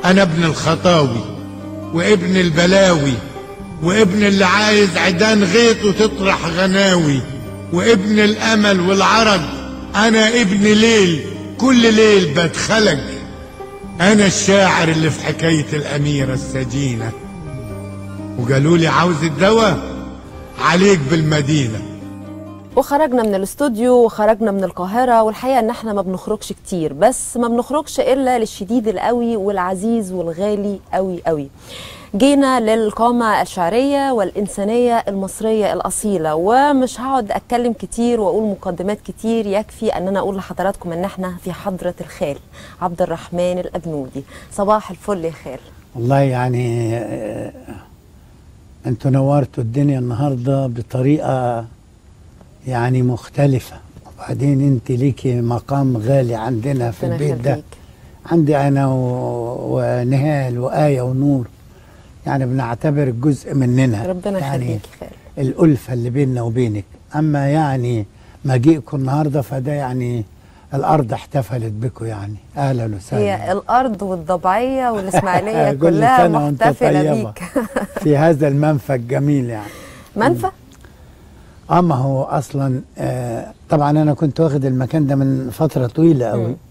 انا ابن الخطاوي وابن البلاوي وابن اللي عايز عيدان غيط وتطرح غناوي وابن الامل والعرج انا ابن ليل كل ليل بتخلق انا الشاعر اللي في حكاية الاميرة السجينة وقالوا لي عاوز الدواء عليك بالمدينة وخرجنا من الاستوديو وخرجنا من القاهرة والحقيقة ان احنا ما بنخرجش كتير بس ما بنخرجش الا للشديد القوي والعزيز والغالي قوي قوي جينا للقامة الشعرية والإنسانية المصرية الأصيلة ومش هقعد أتكلم كتير وأقول مقدمات كتير يكفي أن أنا أقول لحضراتكم أن احنا في حضرة الخال عبد الرحمن الأبنودي صباح الفل يا خال والله يعني آه، انتوا نورتوا الدنيا النهارده بطريقه يعني مختلفه وبعدين انت ليكي مقام غالي عندنا في ربنا البيت ده يخليك. عندي انا و... ونهال وآية ونور يعني بنعتبر جزء مننا ربنا يعني يخليك يا خال الألفة اللي بيننا وبينك أما يعني مجيئكم النهارده فده يعني الأرض احتفلت بكم يعني أهلا وسهلا هي الأرض والضبعية والإسماعيلية كل كلها سنة وأنت محتفلة طيبة. بيك في هذا المنفى الجميل يعني منفى اما هو اصلا آه طبعا انا كنت واخد المكان ده من فتره طويله قوي مم.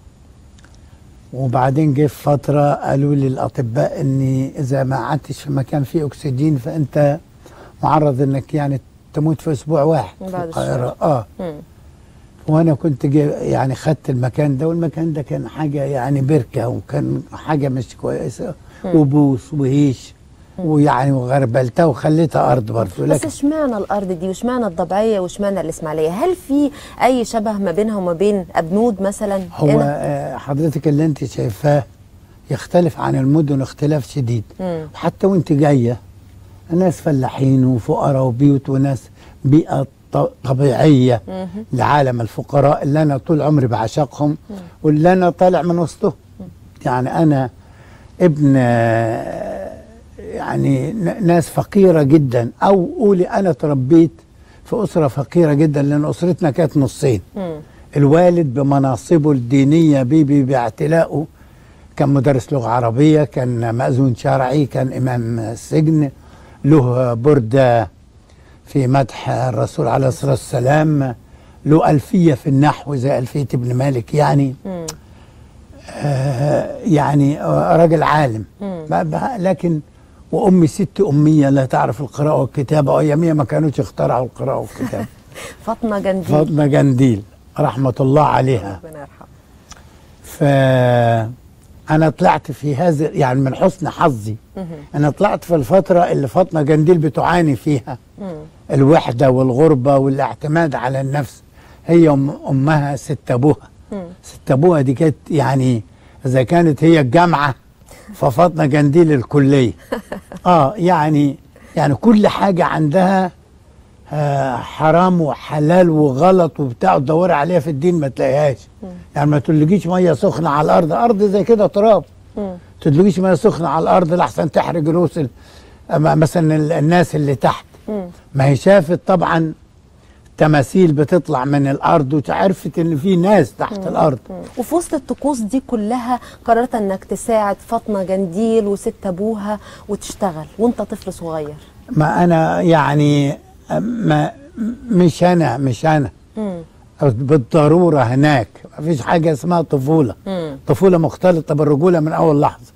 وبعدين جه في فتره قالوا لي الاطباء اني اذا ما قعدتش في مكان فيه اكسجين فانت معرض انك يعني تموت في اسبوع واحد في بعد القاهره الشر. اه مم. وانا كنت جي يعني خدت المكان ده والمكان ده كان حاجه يعني بركه وكان حاجه مش كويسه وبوس وهيش ويعني وغربلتها وخليتها ارض برضه بس لكن اشمعنى الارض دي واشمعنى الضبعيه واشمعنى الاسماعيليه هل في اي شبه ما بينها وما بين ابنود مثلا هو هنا؟ آه، حضرتك اللي انت شايفاه يختلف عن المدن اختلاف شديد مم. حتى وانت جايه ناس فلاحين وفقراء وبيوت وناس بيئه ط- طبيعيه لعالم الفقراء اللي انا طول عمري بعشقهم واللي انا طالع من وسطهم يعني انا ابن آه، يعني ن- ناس فقيره جدا او قولي انا تربيت في اسره فقيره جدا لان اسرتنا كانت نصين مم. الوالد بمناصبه الدينية بيبي باعتلائه كان مدرس لغة عربية كان مأذون شرعي كان إمام السجن له بردة في مدح الرسول عليه الصلاة والسلام له ألفية في النحو زي ألفية ابن مالك يعني مم. آه يعني آه، راجل عالم مم. ب- ب- لكن وأمي ست أمية لا تعرف القراءة والكتابة وأياميها ما كانوش اخترعوا القراءة والكتابة فاطمه جنديل فاطمة جنديل رحمة الله عليها ربنا يرحمها فأنا طلعت في هذا يعني من حسن حظي مهم. أنا طلعت في الفترة اللي فاطمة جنديل بتعاني فيها مم. الوحدة والغربة والاعتماد على النفس هي أم أمها ست أبوها مم. ست أبوها دي كانت يعني إذا كانت هي الجامعة ففاطمة جنديل الكلية آه يعني يعني كل حاجة عندها آه، حرام وحلال وغلط وبتاع تدوري عليها في الدين ما تلاقيهاش يعني ما تلقيش ميه سخنه على الارض ارض زي كده تراب مم. تدلقيش ميه سخنه على الارض لحسن تحرق رؤوس ال- أما- مثلا ال- الناس اللي تحت مم. ما هي شافت طبعا تماثيل بتطلع من الارض وعرفت ان في ناس تحت الارض مم. وفي وسط الطقوس دي كلها قررت انك تساعد فاطمه جنديل وست ابوها وتشتغل وانت طفل صغير ما انا يعني ما مش انا مش انا مم. بالضروره هناك ما فيش حاجه اسمها طفوله مم. طفوله مختلطه بالرجوله من اول لحظه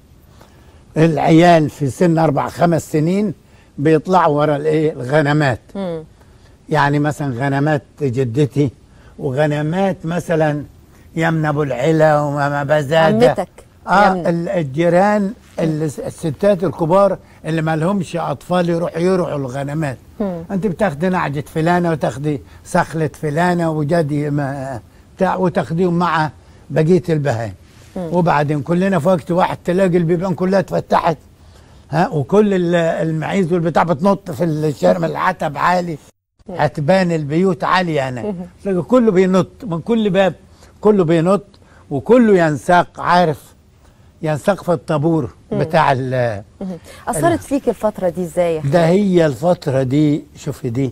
العيال في سن اربع خمس سنين بيطلعوا ورا الايه الغنمات مم. يعني مثلا غنمات جدتي وغنمات مثلا يمنى ابو العلا وماما بزاده عمتك اه يمنى. ال- الجيران ال- الستات الكبار اللي ما لهمش اطفال يروحوا يروحوا الغنمات مم. انت بتاخدي نعجه فلانه وتاخدي سخله فلانه وجدي ما بتاع وتاخديهم مع بقيه البهائم وبعدين كلنا في وقت واحد تلاقي البيبان كلها اتفتحت ها وكل ال- المعيز والبتاع بتنط في الشارع من العتب عالي هتبان البيوت عاليه هناك تلاقي كله بينط من كل باب كله بينط وكله ينساق عارف ينساق في الطابور بتاع ال- مم. اثرت فيك الفتره دي ازاي يا ده هي الفترة دي شوفي دي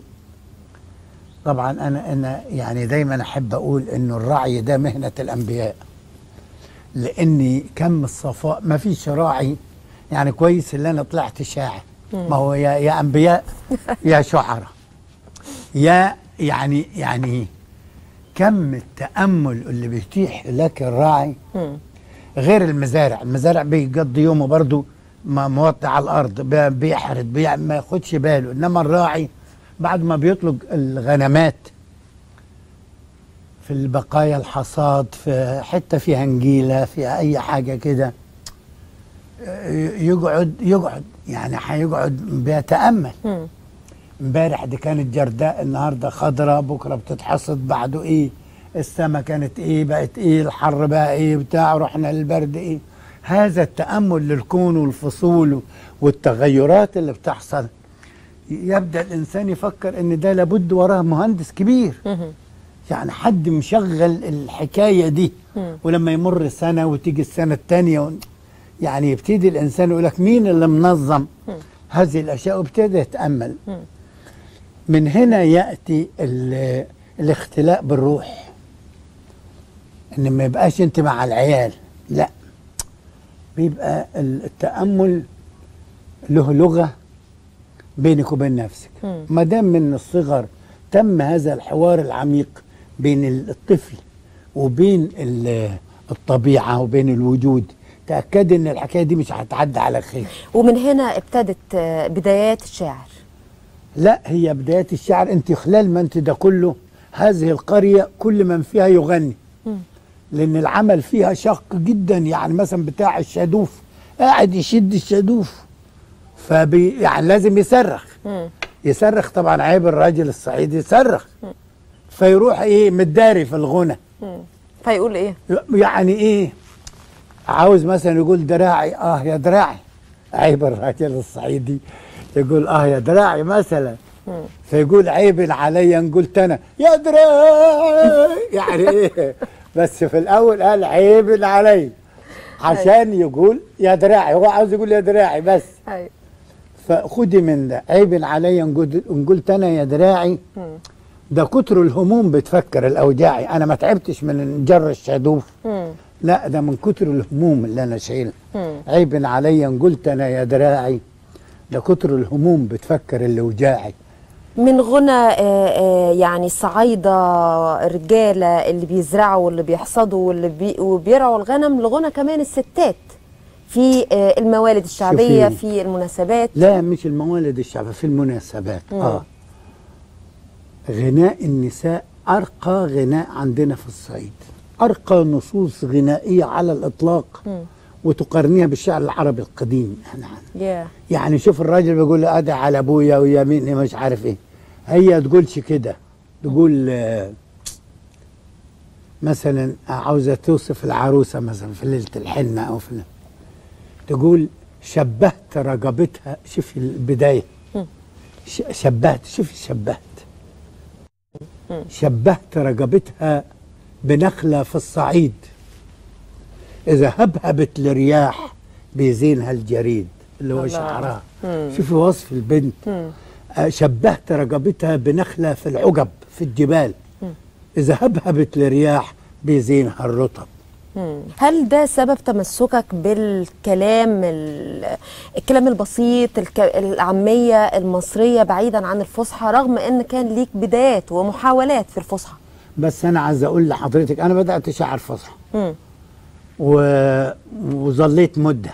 طبعا أنا أنا يعني دايما أحب أقول إنه الرعي ده مهنة الأنبياء لاني كم الصفاء ما فيش راعي يعني كويس اللي انا طلعت شاعر ما هو يا يا انبياء يا شعراء يا يعني يعني كم التامل اللي بيتيح لك الراعي غير المزارع المزارع بيقضي يومه برضه ما موطي على الارض بي- بيحرد بي ما ياخدش باله انما الراعي بعد ما بيطلق الغنمات في البقايا الحصاد في حته فيها نجيله فيها اي حاجه كده يقعد يقعد يعني هيقعد بيتامل مم. امبارح دي كانت جرداء النهارده خضراء بكره بتتحصد بعده ايه السما كانت ايه بقت ايه الحر بقى ايه بتاع رحنا للبرد ايه هذا التامل للكون والفصول والتغيرات اللي بتحصل يبدا الانسان يفكر ان ده لابد وراه مهندس كبير مهم. يعني حد مشغل الحكايه دي مم. ولما يمر سنه وتيجي السنه الثانيه و... يعني يبتدي الانسان يقول لك مين اللي منظم هذه الاشياء وابتدى يتامل مم. من هنا ياتي ال- الاختلاء بالروح ان ما يبقاش انت مع العيال لا بيبقى التامل له لغه بينك وبين نفسك مم. ما دام من الصغر تم هذا الحوار العميق بين الطفل وبين ال- الطبيعه وبين الوجود تاكد ان الحكايه دي مش هتعدي على خير ومن هنا ابتدت آه، بدايات الشعر لا هي بداية الشعر انت خلال ما انت ده كله هذه القرية كل من فيها يغني مم. لان العمل فيها شق جدا يعني مثلا بتاع الشادوف قاعد يشد الشادوف فبي يعني لازم يصرخ مم. يصرخ طبعا عيب الراجل الصعيدي يصرخ فيروح ايه متداري في الغنى مم. فيقول ايه يعني ايه عاوز مثلا يقول دراعي اه يا دراعي عيب الراجل الصعيدي يقول اه يا دراعي مثلا مم. فيقول عيب علي ان قلت انا يا دراعي يعني ايه بس في الاول قال عيب علي عشان يقول يا دراعي هو عاوز يقول يا دراعي بس ايوه فخدي من ده عيب علي ان قلت- إن قلت انا يا دراعي مم. ده كتر الهموم بتفكر الاوجاعي انا ما تعبتش من جر الشادوف مم. لا ده من كتر الهموم اللي انا شايلها مم. عيب علي ان قلت انا يا دراعي ده كتر الهموم بتفكر اللي وجاعي من غنى آه، آه، يعني الصعايدة الرجالة اللي بيزرعوا واللي بيحصدوا واللي بي وبيرعوا الغنم لغنى كمان الستات في آه، الموالد الشعبية شوفي. في المناسبات لا مش الموالد الشعبية في المناسبات مم. اه غناء النساء ارقى غناء عندنا في الصعيد ارقى نصوص غنائيه على الاطلاق مم. وتقارنيها بالشعر العربي القديم احنا عندنا. yeah. يعني شوف الراجل بيقول له ادعي على ابويا ويميني مش عارف ايه هي تقولش كده تقول آه، مثلا عاوزه توصف العروسه مثلا في ليله الحنه او في تقول شبهت رقبتها شوفي البدايه مم. ش- شبهت شوفي شبهت شبهت رقبتها بنخله في الصعيد اذا هبهبت الرياح بيزينها الجريد اللي هو الله. شعرها مم. شوفي وصف البنت مم. آه، شبهت رقبتها بنخله في العقب في الجبال اذا هبهبت الرياح بيزينها الرطب مم. هل ده سبب تمسكك بالكلام ال- الكلام البسيط الك- العامية المصرية بعيدا عن الفصحى رغم ان كان ليك بدايات ومحاولات في الفصحى بس انا عايز اقول لحضرتك انا بدات شعر فصحى مم. و... وظليت مده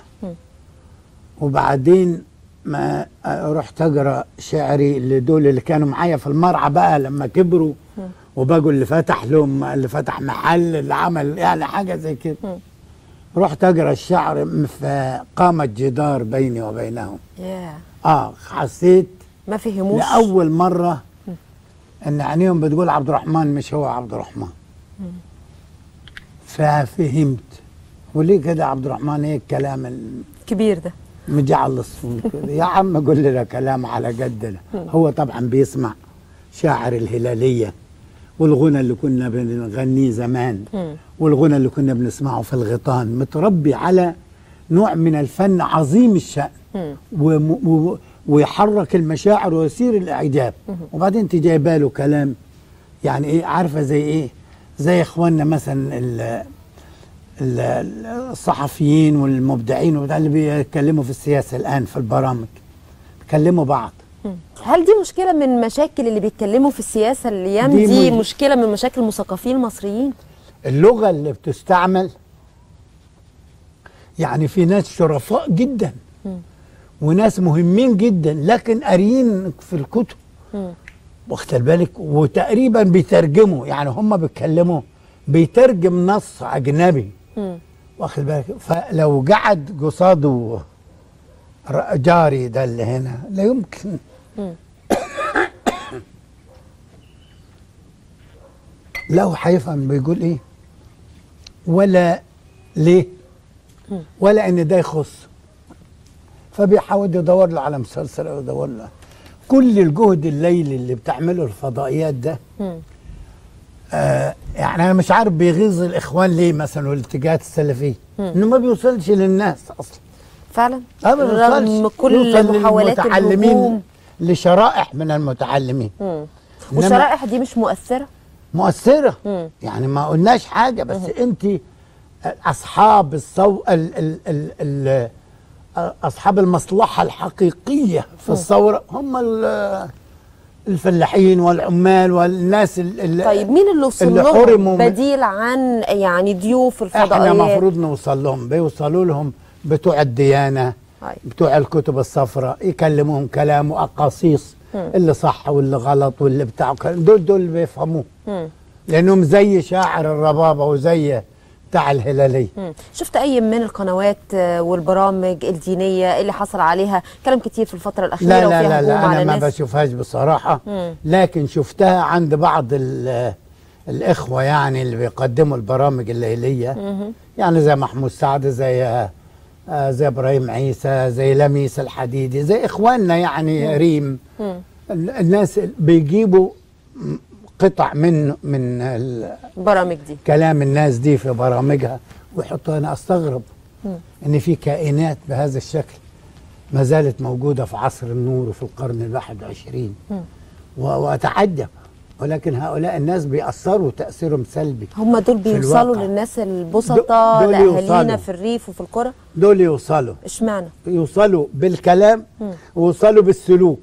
وبعدين ما رحت اقرا شعري لدول اللي كانوا معايا في المرعى بقى لما كبروا وبقوا اللي فتح لهم اللي فتح محل اللي عمل يعني حاجه زي كده رحت اقرا الشعر فقامت جدار بيني وبينهم yeah. اه حسيت ما فهموش لاول مره ان عينيهم بتقول عبد الرحمن مش هو عبد الرحمن ففهمت وليه كده عبد الرحمن ايه الكلام كبير ده المجعل الصوت كده يا عم قول لنا كلام على قدنا هو طبعا بيسمع شاعر الهلاليه والغنى اللي كنا بنغنيه زمان مم. والغنى اللي كنا بنسمعه في الغيطان متربي على نوع من الفن عظيم الشأن مم. وم- و- ويحرك المشاعر ويثير الاعجاب وبعدين انت جايبه له كلام يعني ايه عارفه زي ايه زي اخواننا مثلا ال- ال- ال- الصحفيين والمبدعين وبتاع اللي بيتكلموا في السياسه الان في البرامج بيكلموا بعض هل دي مشكله من مشاكل اللي بيتكلموا في السياسه الايام دي دي, مش- مشكله من مشاكل المثقفين المصريين اللغه اللي بتستعمل يعني في ناس شرفاء جدا وناس مهمين جدا لكن قاريين في الكتب واخد بالك وتقريبا بيترجموا يعني هم بيتكلموا بيترجم نص اجنبي واخد بالك فلو قعد قصاده ر- جاري ده اللي هنا لا يمكن لو هيفهم بيقول ايه ولا ليه ولا ان ده يخص فبيحاول يدور له على مسلسل او يدور له كل الجهد الليلي اللي بتعمله الفضائيات ده آه يعني انا مش عارف بيغيظ الاخوان ليه مثلا والاتجاهات السلفيه انه ما بيوصلش للناس اصلا فعلا آه، ما رغم بيوصلش. كل يوصل محاولات للمتعلمين الهجوم لشرائح من المتعلمين مم. إنما- والشرائح دي مش مؤثره مؤثرة مم. يعني ما قلناش حاجة بس انت أصحاب الصو ال ال ال ال أصحاب المصلحة الحقيقية في الثورة هم ال- الفلاحين والعمال والناس ال- ال- طيب مين اللي وصل اللي لهم حرموا من- بديل عن يعني ضيوف احنا الفضائيات المفروض نوصل لهم بيوصلوا لهم بتوع الديانة أيوة. بتوع الكتب الصفراء يكلموهم كلام وأقاصيص اللي صح واللي غلط واللي بتاع دول دول بيفهموه مم. لأنهم زي شاعر الربابة وزي بتاع الهلالية مم. شفت اي من القنوات آه، والبرامج الدينيه اللي حصل عليها كلام كتير في الفتره الاخيره لا وفيها لا لا, هجوم لا على أنا ما الناس بشوفهاش بصراحة مم. لكن شفتها عند بعض ال- الإخوة يعني اللي بيقدموا البرامج الليلية يعني زي محمود سعد زي آه، زي إبراهيم عيسى زي لميس الحديدي زي إخواننا يعني ريم مم. ال- الناس بيجيبوا م- قطع من من ال- البرامج دي كلام الناس دي في برامجها ويحطوا انا استغرب ان في كائنات بهذا الشكل ما زالت موجوده في عصر النور وفي القرن الواحد والعشرين و- واتعجب ولكن هؤلاء الناس بيأثروا تأثيرهم سلبي هم دول في بيوصلوا الواقع. للناس البسطاء دول لاهالينا يوصلوا. في الريف وفي القرى دول يوصلوا اشمعنى يوصلوا بالكلام ويوصلوا بالسلوك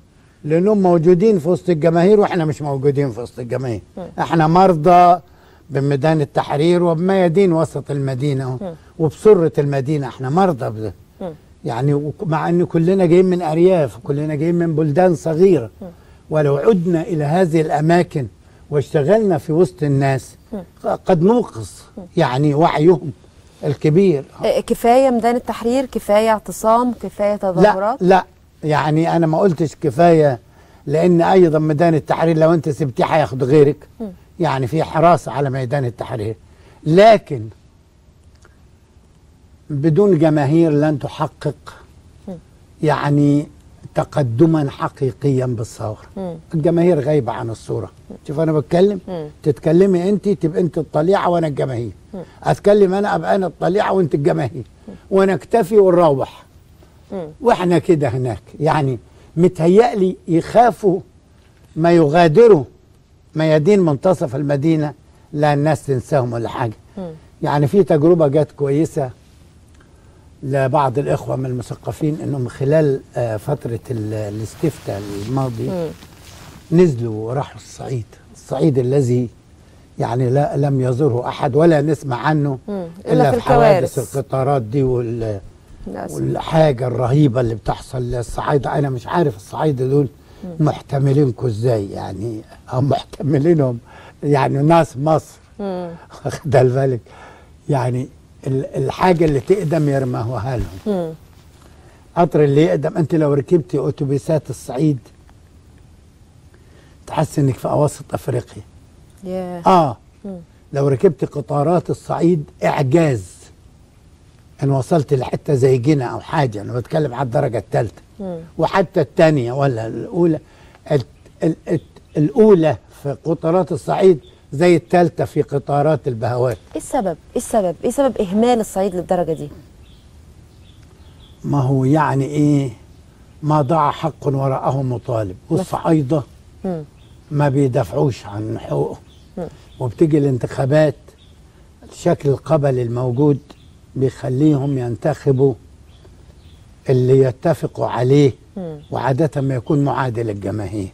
لانهم موجودين في وسط الجماهير واحنا مش موجودين في وسط الجماهير احنا مرضى بميدان التحرير وبميادين وسط المدينه وبسره المدينه احنا مرضى بده يعني وك- مع ان كلنا جايين من ارياف وكلنا جايين من بلدان صغيره ولو عدنا الى هذه الاماكن واشتغلنا في وسط الناس قد نوقظ يعني وعيهم الكبير آه، كفايه ميدان التحرير كفايه اعتصام كفايه لا تظاهرات لا يعني انا ما قلتش كفايه لان ايضا ميدان التحرير لو انت سبتيه هياخد غيرك يعني في حراسه على ميدان التحرير لكن بدون جماهير لن تحقق يعني تقدما حقيقيا بالثوره مم. الجماهير غايبه عن الصوره شوف انا بتكلم مم. تتكلمي انت تبقى انت الطليعه وانا الجماهير اتكلم انا ابقى انا الطليعه وانت الجماهير ونكتفي ونروح مم. واحنا كده هناك يعني متهيألي يخافوا ما يغادروا ميادين منتصف المدينة لا الناس تنساهم ولا حاجة مم. يعني في تجربة جت كويسة لبعض الإخوة من المثقفين إنهم خلال آه، فترة ال- الاستفتاء الماضي مم. نزلوا وراحوا الصعيد الصعيد الذي يعني لا لم يزره أحد ولا نسمع عنه مم. إلا إلا في في حوادث الكوارث. القطارات دي وال للأسف. والحاجة الرهيبة اللي بتحصل للصعايدة أنا مش عارف الصعايدة دول محتملينكم إزاي يعني هم محتملينهم يعني ناس مصر مم. واخد بالك يعني ال- الحاجة اللي تقدم يرموها لهم مم. قطر اللي يقدم أنت لو ركبتي أتوبيسات الصعيد تحس إنك في أواسط أفريقيا ياه آه مم. لو ركبت قطارات الصعيد إعجاز إن وصلت لحتة زي جنة أو حاجة أنا بتكلم على الدرجة الثالثة مم. وحتى الثانية ولا الأولى ال- ال- ال- الأولى في قطارات الصعيد زي الثالثة في قطارات البهوات ايه السبب ايه السبب ايه سبب اهمال الصعيد للدرجه دي ما هو يعني إيه ما ضاع حق وراءه مطالب والصعايدة مم. ما بيدافعوش عن حقوقهم مم. وبتيجي الانتخابات الشكل القبلي الموجود بيخليهم ينتخبوا اللي يتفقوا عليه وعادة ما يكون معادي للجماهير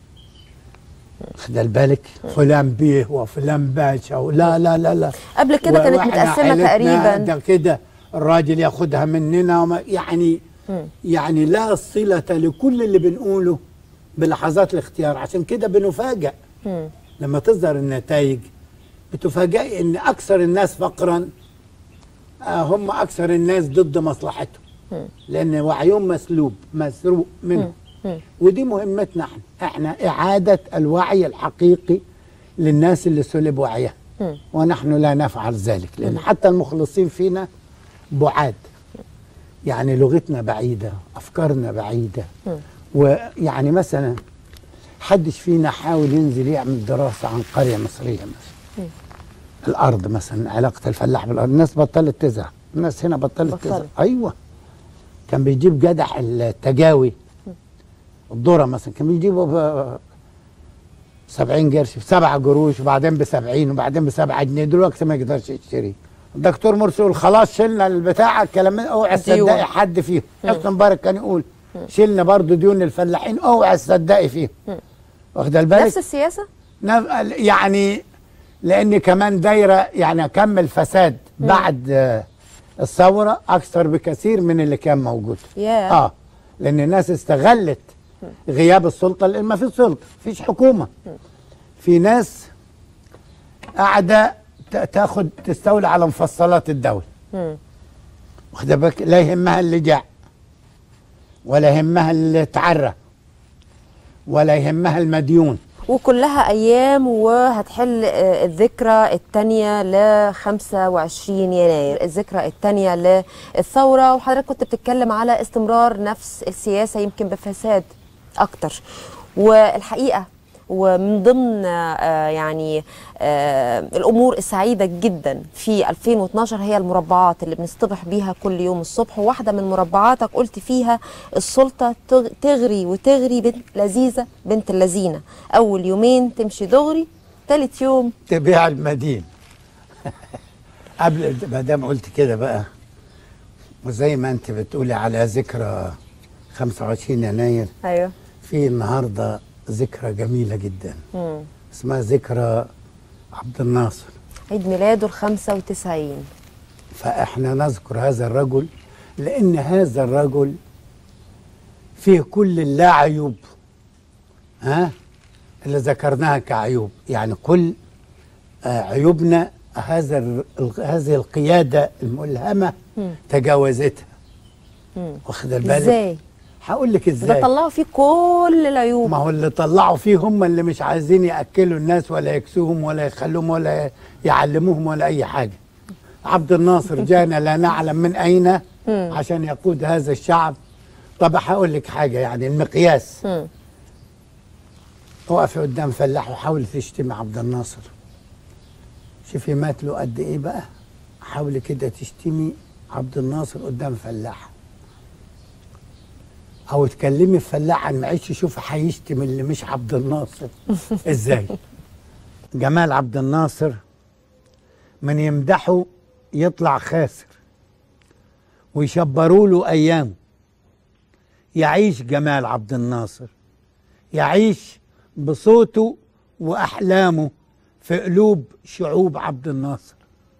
خد بالك فلان بيه وفلان باشا لا لا لا لا قبل كده كانت وإحنا متقسمة عيلتنا تقريبا ده كده الراجل ياخدها مننا وما يعني يعني لا صلة لكل اللي بنقوله بلحظات الاختيار عشان كده بنفاجأ مم. لما تظهر النتائج بتفاجئي ان اكثر الناس فقرا آه، هم اكثر الناس ضد مصلحتهم لان وعيهم مسلوب مسروق منهم ودي مهمتنا احنا احنا اعاده الوعي الحقيقي للناس اللي سلب وعيها ونحن لا نفعل ذلك لان حتى المخلصين فينا بعاد يعني لغتنا بعيده افكارنا بعيده ويعني مثلا حدش فينا حاول ينزل يعمل دراسة عن قرية مصرية مثلا الأرض مثلا علاقة الفلاح بالأرض الناس بطلت تزرع الناس هنا بطلت بطلت. تزرع أيوة كان بيجيب جدع التجاوي الذرة مثلا كان بيجيبه ب 70 قرش ب 7 قروش وبعدين ب 70 وبعدين ب 7 جنيه دلوقتي ما يقدرش يشتري الدكتور مرسي يقول خلاص شلنا البتاع الكلام ده، اوعى الديون. تصدقي حد فيهم حسني مبارك كان يقول شلنا برضه ديون الفلاحين اوعى تصدقي فيهم واخد بالك نفس السياسة نف- يعني لان كمان دايره يعني اكمل فساد بعد آه، الثوره اكثر بكثير من اللي كان موجود ياه. اه لان الناس استغلت غياب السلطه لان ما فيش سلطه فيش حكومه في ناس قاعده ت- تاخد تستولي على مفصلات الدوله مم. واخد بالك لا يهمها اللي جاع ولا يهمها اللي اتعرى ولا يهمها المديون وكلها ايام وهتحل آه، الذكرى الثانيه ل 25 يناير الذكرى الثانيه للثوره وحضرتك كنت بتتكلم على استمرار نفس السياسه يمكن بفساد اكتر والحقيقه ومن ضمن آه، يعني آه، الامور السعيده جدا في 2012 هي المربعات اللي بنصطبح بيها كل يوم الصبح وواحده من مربعاتك قلت فيها السلطه تغ- تغري وتغري بنت لذيذه بنت اللذينه اول يومين تمشي دغري ثالث يوم تبيع المدين قبل ما دام قلت كده بقى وزي ما انت بتقولي على ذكرى 25 يناير ايوه في النهارده ذكرى جميله جدا مم. اسمها ذكرى عبد الناصر عيد ميلاده ال 95 فاحنا نذكر هذا الرجل لان هذا الرجل فيه كل اللا عيوب ها اللي ذكرناها كعيوب يعني كل آه، عيوبنا هذا ال- ال- هذه القياده الملهمه تجاوزتها واخد بالك ازاي؟ هقول لك ده ازاي طلعوا فيه كل العيوب ما هو اللي طلعوا فيه هم اللي مش عايزين ياكلوا الناس ولا يكسوهم ولا يخلوهم ولا يعلموهم ولا اي حاجه عبد الناصر جانا لا نعلم من اين عشان يقود هذا الشعب طب هقول لك حاجه يعني المقياس مم. وقفي قدام فلاح وحاولي تشتمي عبد الناصر شوفي مات له قد ايه بقى حاولي كده تشتمي عبد الناصر قدام فلاح او تكلمي فلاح عن معيش شوفي هيشتم اللي مش عبد الناصر ازاي جمال عبد الناصر من يمدحه يطلع خاسر ويشبروا له ايامه يعيش جمال عبد الناصر يعيش بصوته واحلامه في قلوب شعوب عبد الناصر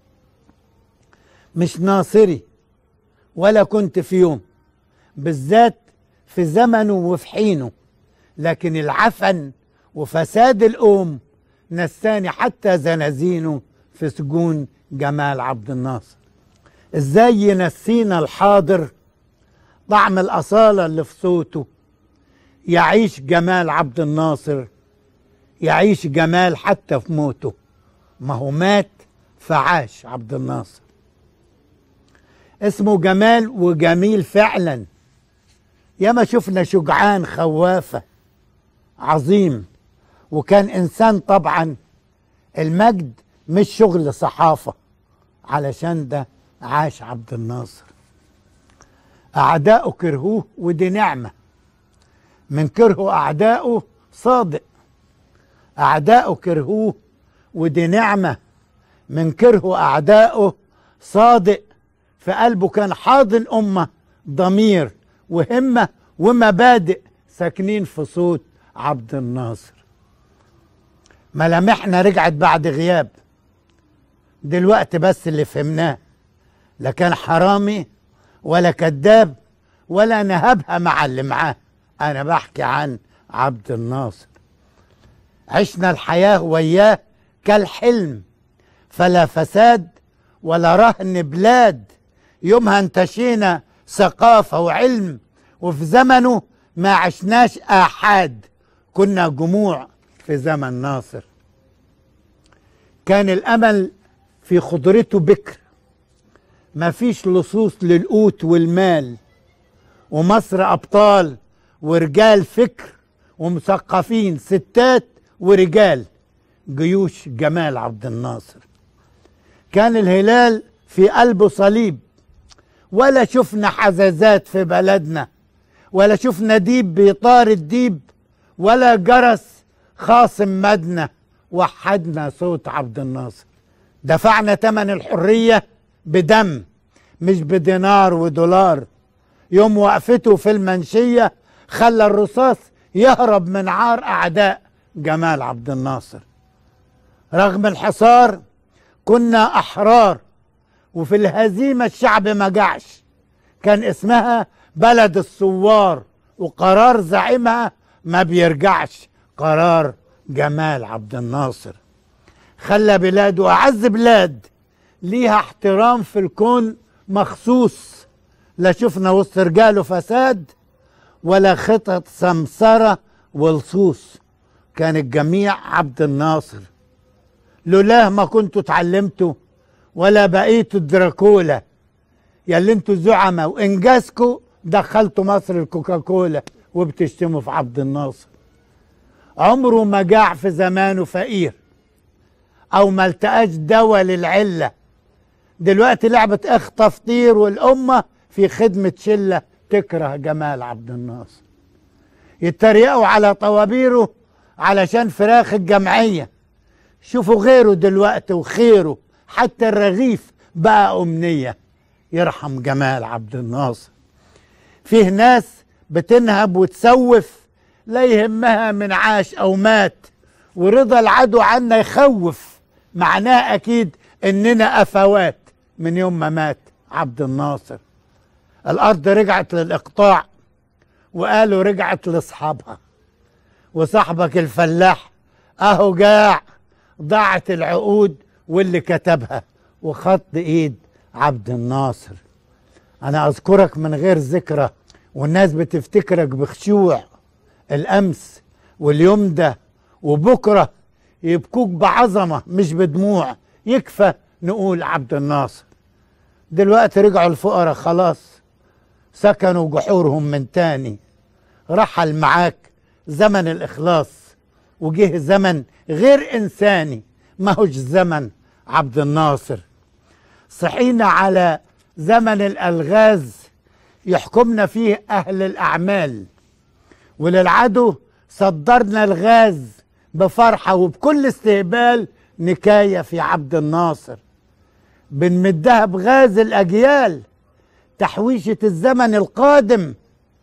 مش ناصري ولا كنت في يوم بالذات في زمنه وفي حينه لكن العفن وفساد الأم نساني حتى زنازينه في سجون جمال عبد الناصر ازاي ينسينا الحاضر طعم الأصالة اللي في صوته يعيش جمال عبد الناصر يعيش جمال حتى في موته ما هو مات فعاش عبد الناصر اسمه جمال وجميل فعلا ياما شفنا شجعان خوافة عظيم وكان إنسان طبعا المجد مش شغل صحافة علشان ده عاش عبد الناصر أعداؤه كرهوه ودي نعمة من كرهه أعداؤه صادق أعداؤه كرهوه ودي نعمة من كره أعدائه صادق في قلبه كان حاضن أمة ضمير وهمة ومبادئ ساكنين في صوت عبد الناصر ملامحنا رجعت بعد غياب دلوقتي بس اللي فهمناه لا كان حرامي ولا كذاب ولا نهبها مع اللي معاه انا بحكي عن عبد الناصر عشنا الحياة وياه كالحلم فلا فساد ولا رهن بلاد يومها انتشينا ثقافة وعلم وفي زمنه ما عشناش آحاد كنا جموع في زمن ناصر كان الأمل في خضرته بكر ما فيش لصوص للقوت والمال ومصر أبطال ورجال فكر ومثقفين ستات ورجال جيوش جمال عبد الناصر كان الهلال في قلبه صليب ولا شفنا حزازات في بلدنا ولا شفنا ديب بيطارد ديب ولا جرس خاصم مدنا وحدنا صوت عبد الناصر دفعنا تمن الحرية بدم مش بدينار ودولار يوم وقفته في المنشية خلى الرصاص يهرب من عار أعداء جمال عبد الناصر رغم الحصار كنا أحرار وفي الهزيمة الشعب ما جعش كان اسمها بلد الثوار وقرار زعيمها ما بيرجعش قرار جمال عبد الناصر خلى بلاده أعز بلاد ليها احترام في الكون مخصوص لا شفنا وسط رجاله فساد ولا خطط سمسرة ولصوص كان الجميع عبد الناصر لولاه ما كنتوا اتعلمتوا ولا بقيتوا دراكولا يا اللي انتوا زعمة وانجازكوا دخلتوا مصر الكوكاكولا وبتشتموا في عبد الناصر عمره ما جاع في زمانه فقير او ما التقاش دواء للعله دلوقتي لعبه اخطف طير والامه في خدمه شله تكره جمال عبد الناصر يتريقوا على طوابيره علشان فراخ الجمعيه شوفوا غيره دلوقتي وخيره حتى الرغيف بقى امنيه يرحم جمال عبد الناصر فيه ناس بتنهب وتسوف لا يهمها من عاش او مات ورضا العدو عنا يخوف معناه اكيد اننا افوات من يوم ما مات عبد الناصر الارض رجعت للاقطاع وقالوا رجعت لاصحابها وصاحبك الفلاح اهو جاع ضاعت العقود واللي كتبها وخط ايد عبد الناصر انا اذكرك من غير ذكرى والناس بتفتكرك بخشوع الامس واليوم ده وبكره يبكوك بعظمه مش بدموع يكفى نقول عبد الناصر دلوقتي رجعوا الفقراء خلاص سكنوا جحورهم من تاني رحل معاك زمن الاخلاص وجه زمن غير انساني ما هوش زمن عبد الناصر صحينا على زمن الالغاز يحكمنا فيه اهل الاعمال وللعدو صدرنا الغاز بفرحة وبكل استهبال نكاية في عبد الناصر بنمدها بغاز الأجيال تحويشة الزمن القادم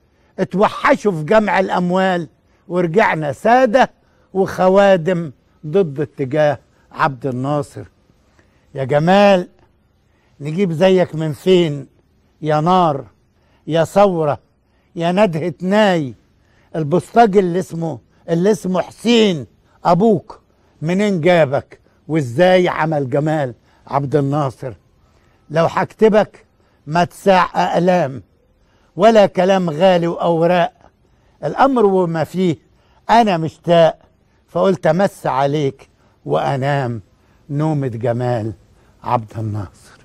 اتوحشوا في جمع الأموال ورجعنا سادة وخوادم ضد اتجاه عبد الناصر يا جمال نجيب زيك من فين يا نار يا ثورة يا ندهة ناي البوسطجي اللي اسمه اللي اسمه حسين ابوك منين جابك وازاي عمل جمال عبد الناصر لو هكتبك ما تساع اقلام ولا كلام غالي واوراق الامر وما فيه انا مشتاق فقلت امس عليك وانام نومة جمال عبد الناصر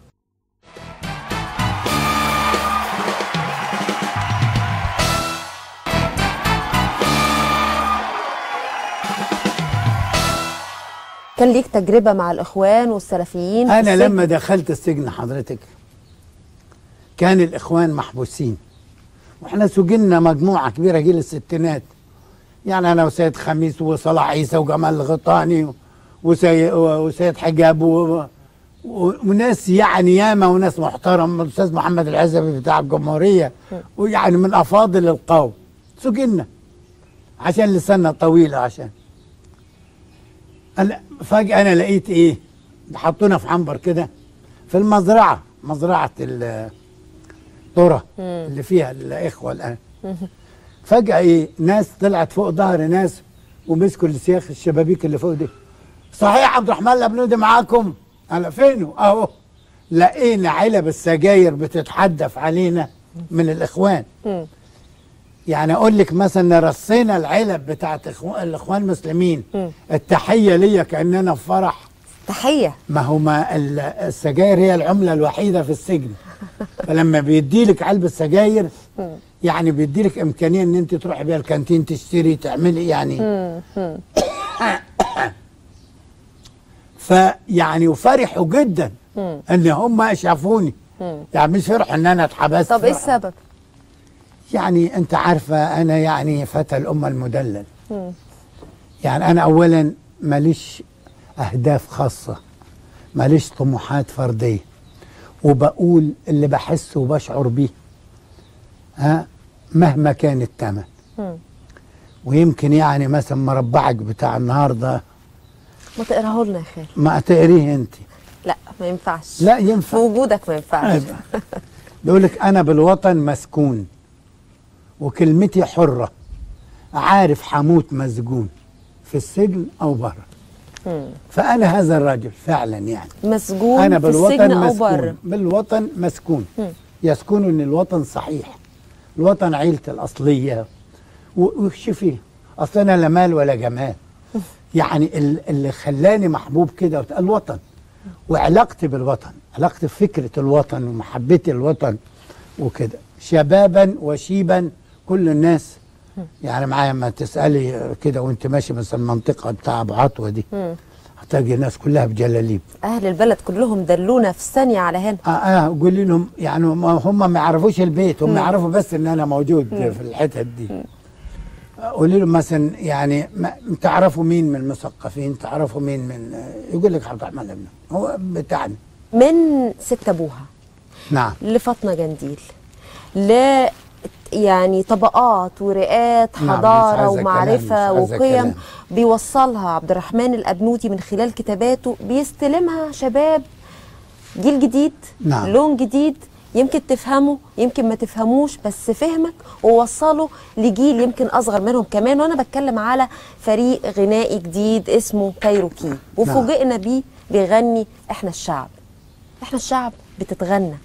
كان ليك تجربه مع الاخوان والسلفيين في انا السجن؟ لما دخلت السجن حضرتك كان الاخوان محبوسين واحنا سجلنا مجموعه كبيره جيل الستينات يعني انا وسيد خميس وصلاح عيسى وجمال الغطاني وسي- وسيد حجاب و- و- وناس يعني ياما وناس محترم الاستاذ محمد العزبي بتاع الجمهوريه ويعني من افاضل القوم سجلنا عشان لساننا طويل عشان أنا فجأة أنا لقيت إيه حطونا في عنبر كده في المزرعة مزرعة الذرة اللي فيها الإخوة الآن فجأة إيه ناس طلعت فوق ظهر ناس ومسكوا السياخ الشبابيك اللي فوق دي صحيح عبد الرحمن الأبنودي معاكم أنا فينه أهو لقينا علب السجاير بتتحدف علينا من الإخوان يعني اقول لك مثلا رصينا العلب بتاعت إخو- الاخوان المسلمين التحيه ليا كاننا في فرح تحيه ما هو ما ال- السجاير هي العمله الوحيده في السجن فلما بيدي لك علبه سجاير يعني بيدي لك امكانيه ان انت تروحي بيها الكانتين تشتري تعملي يعني فيعني وفرحوا جدا ان هم شافوني يعني مش فرحوا ان انا اتحبست طب ايه فرحوا. السبب يعني انت عارفه انا يعني فتى الامه المدلل يعني انا اولا ماليش اهداف خاصه ماليش طموحات فرديه وبقول اللي بحسه وبشعر بيه ها مهما كان الثمن ويمكن يعني مثلا مربعك بتاع النهارده ما تقراه لنا يا خالد ما تقريه انت لا ما ينفعش لا في ينفع وجودك ما ينفعش أيوة. بيقول لك انا بالوطن مسكون وكلمتي حره عارف حموت مسجون في السجن او بره فانا هذا الرجل فعلا يعني مسجون انا في السجن بالوطن او بره مسكون بالوطن مسكون يسكنني الوطن صحيح الوطن عيلتي الاصليه و- وشوفي اصل انا لا مال ولا جمال يعني ال- اللي خلاني محبوب كده وت- الوطن وعلاقتي بالوطن علاقتي بفكره الوطن ومحبتي الوطن وكده شبابا وشيبا كل الناس يعني معايا ما تسالي كده وانت ماشي مثلا المنطقه بتاع ابو عطوه دي هتلاقي الناس كلها بجلاليب اهل البلد كلهم دلونا في ثانيه على هنا اه اه قولي لهم يعني ما هم ما يعرفوش البيت هم يعرفوا بس ان انا موجود في الحتت دي قولي لهم مثلا يعني ما تعرفوا مين من المثقفين تعرفوا مين من آه، يقول لك عبد الرحمن ابنه هو بتاعنا من ست ابوها نعم لفاطمه جنديل ل يعني طبقات ورئات نعم، مش حضاره عايزة كلام، ومعرفه مش عايزة وقيم كلام. بيوصلها عبد الرحمن الابنودي من خلال كتاباته بيستلمها شباب جيل جديد نعم. لون جديد يمكن تفهمه يمكن ما تفهموش بس فهمك ووصله لجيل يمكن اصغر منهم كمان وانا بتكلم على فريق غنائي جديد اسمه كايروكي وفوجئنا بيه بيغني احنا الشعب احنا الشعب بتتغنى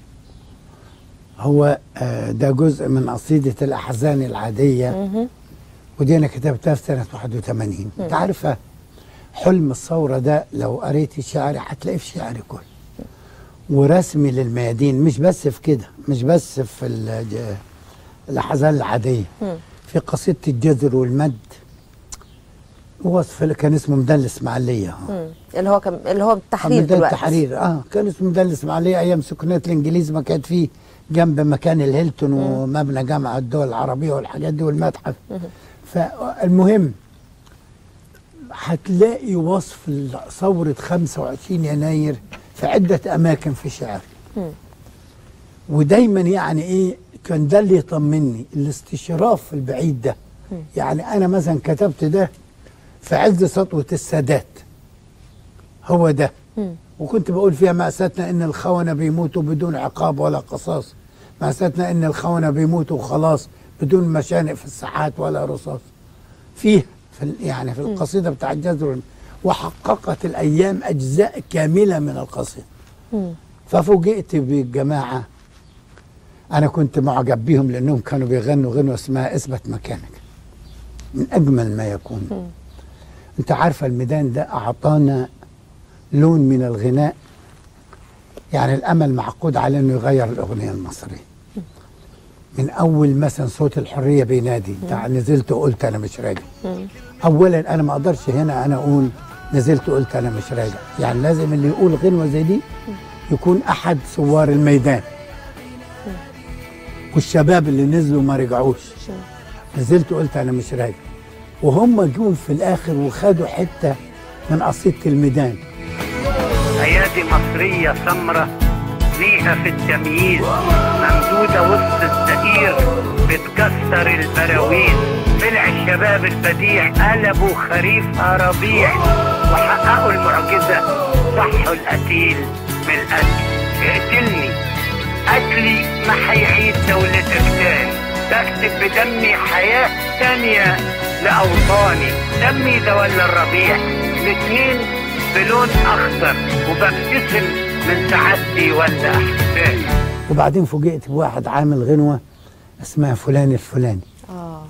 هو آه، ده جزء من قصيدة الأحزان العادية ودي أنا كتبتها في سنة 81 أنت عارفة حلم الثورة ده لو قريتي شعري هتلاقيه في شعري كله ورسمي للميادين مش بس في كده مش بس في الج- الأحزان العادية في قصيدة الجذر والمد وصف كان اسمه مدلس اسماعيلية مم. اللي هو كم اللي هو التحرير ده دلوقتي التحرير اه كان اسمه مدلس اسماعيليه ايام سكنات الانجليز ما كانت فيه جنب مكان الهيلتون ومبنى جامعه الدول العربيه والحاجات دي والمتحف فالمهم هتلاقي وصف ثوره 25 يناير في عده اماكن في شعري ودايما يعني ايه كان ده اللي يطمني الاستشراف البعيد ده يعني انا مثلا كتبت ده في عز سطوه السادات هو ده وكنت بقول فيها مأساتنا إن الخونة بيموتوا بدون عقاب ولا قصاص مأساتنا إن الخونة بيموتوا وخلاص بدون مشانق في الساحات ولا رصاص فيه في ال- يعني في القصيدة بتاع الجزر وحققت الأيام أجزاء كاملة من القصيدة ففوجئت بالجماعة أنا كنت معجب بيهم لأنهم كانوا بيغنوا غنوة اسمها اثبت مكانك من أجمل ما يكون أنت عارفة الميدان ده أعطانا لون من الغناء يعني الامل معقود على انه يغير الاغنيه المصريه من اول مثلا صوت الحريه بينادي بتاع نزلت وقلت انا مش راجع اولا انا ما اقدرش هنا انا اقول نزلت وقلت انا مش راجع يعني لازم اللي يقول غنوه زي دي يكون احد ثوار الميدان والشباب اللي نزلوا ما رجعوش نزلت وقلت انا مش راجع وهم جم في الاخر وخدوا حته من قصيده الميدان هيا يد مصرية سمرة ليها في التمييز ممدودة وسط الزئير بتكسر البراويز طلع الشباب البديع قلبوا خريفها ربيع وحققوا المعجزة صحوا القتيل من القتل اقتلني قتلي ما هيعيد دولتك تاني بكتب بدمي حياة تانية لأوطاني دمي ده ولا الربيع الاتنين بلون أخضر وببتسم من سعادتي ولا أحساسي وبعدين فوجئت بواحد عامل غنوة اسمها فلان الفلاني اه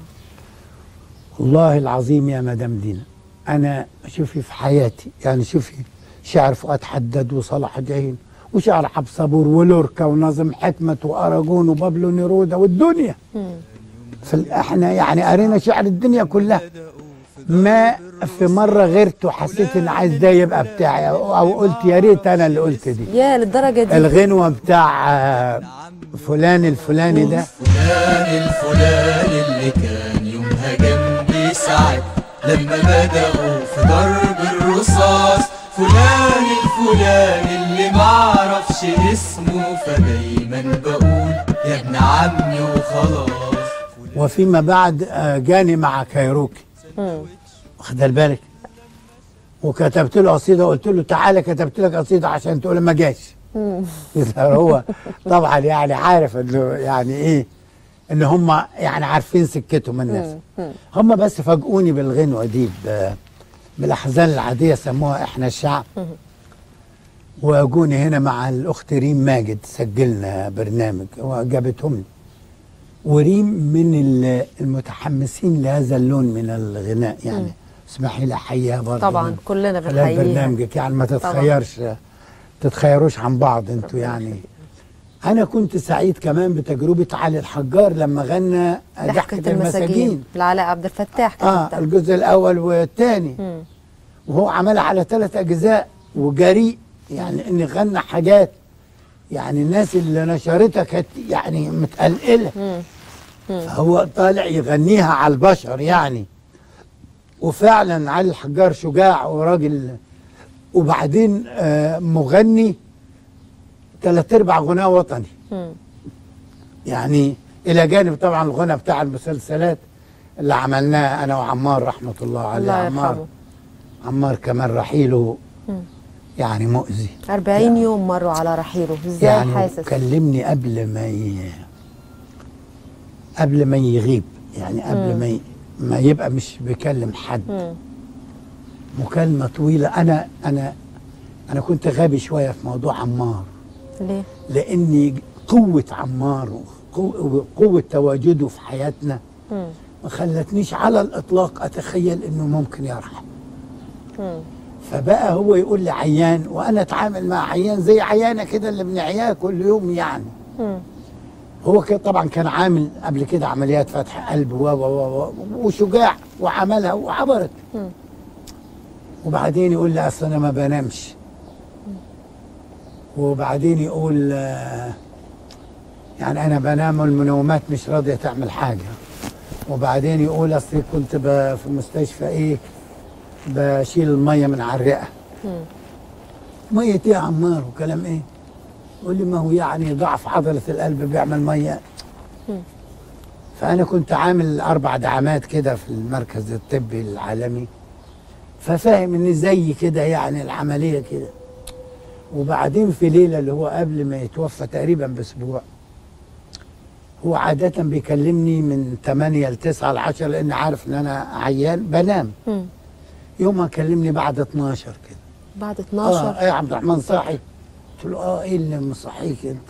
والله العظيم يا مدام دينا انا شوفي في حياتي يعني شوفي شعر فؤاد حداد وصلاح جاهين وشعر عبد صبور ولوركا ونظم حكمة وأراجون وبابلو نيرودا والدنيا فال- احنا يعني قرينا شعر الدنيا كلها ما في مرة غيرته حسيت ان عايز ده يبقى بتاعي او أو قلت يا ريت انا اللي قلت دي يا للدرجه دي الغنوة بتاع آه، فلان الفلاني ده فلان الفلاني اللي كان يومها جنبي سعد لما بدأوا في ضرب الرصاص فلان الفلاني اللي معرفش اسمه فدايما بقول يا ابن عمي وخلاص وفيما بعد آه، جاني مع كايروكي واخد بالك وكتبت له قصيده وقلت له تعالى كتبت لك قصيده عشان تقول ما جاش هو طبعا يعني عارف انه يعني ايه ان هم يعني عارفين سكتهم الناس هم بس فاجئوني بالغنوه دي ب- بالاحزان العاديه سموها احنا الشعب واجوني هنا مع الاخت ريم ماجد سجلنا برنامج وجابتهم لي وريم من ال- المتحمسين لهذا اللون من الغناء يعني اسمحي لي احييها برضه طبعا كلنا خلال بنحييها برنامجك يعني ما تتخيرش تتخيروش عن بعض انتوا يعني انا كنت سعيد كمان بتجربه علي الحجار لما غنى ضحكة المساجين لعلاء عبد الفتاح اه كتبتها الجزء الاول والثاني مم. وهو عملها على ثلاث اجزاء وجريء يعني ان غنى حاجات يعني الناس اللي نشرتها كانت يعني متقلقله فهو طالع يغنيها على البشر يعني وفعلا علي الحجار شجاع وراجل وبعدين آه مغني ثلاث ارباع غناء وطني مم. يعني الى جانب طبعا الغنى بتاع المسلسلات اللي عملناه انا وعمار رحمه الله عليه الله عمار يرحمه عمار كمان رحيله مم. يعني مؤذي 40 يوم مروا على رحيله ازاي يعني حاسس كلمني قبل ما ي... قبل ما يغيب يعني قبل ما ي... ما يبقى مش بيكلم حد مم. مكالمة طويلة أنا أنا أنا كنت غبي شوية في موضوع عمار ليه لأني قوة عمار وقو- وقوة تواجده في حياتنا مم. ما خلتنيش على الإطلاق أتخيل إنه ممكن يرحم مم. فبقى هو يقول لي عيان وأنا أتعامل مع عيان زي عيانة كده اللي بنعياه كل يوم يعني مم. هو كده طبعا كان عامل قبل كده عمليات فتح قلب و و و و- وشجاع وعملها وعبرت مم. وبعدين يقول لي اصل انا ما بنامش وبعدين يقول آه، يعني انا بنام والمنومات مش راضيه تعمل حاجه وبعدين يقول اصل كنت ب- في مستشفى ايه بشيل الميه من على الرئه مم. ميه ايه يا عمار وكلام ايه يقول لي ما هو يعني ضعف عضله القلب بيعمل ميه مم. فانا كنت عامل اربع دعامات كده في المركز الطبي العالمي ففاهم ان زي كده يعني العمليه كده وبعدين في ليله اللي هو قبل ما يتوفى تقريبا باسبوع هو عادة بيكلمني من 8 ل 9 ل 10 لأن عارف إن أنا عيان بنام مم. يومها كلمني بعد 12 كده بعد اه 12 ايه يا عبد الرحمن صاحي قلت له اه ايه اللي مصحيك انت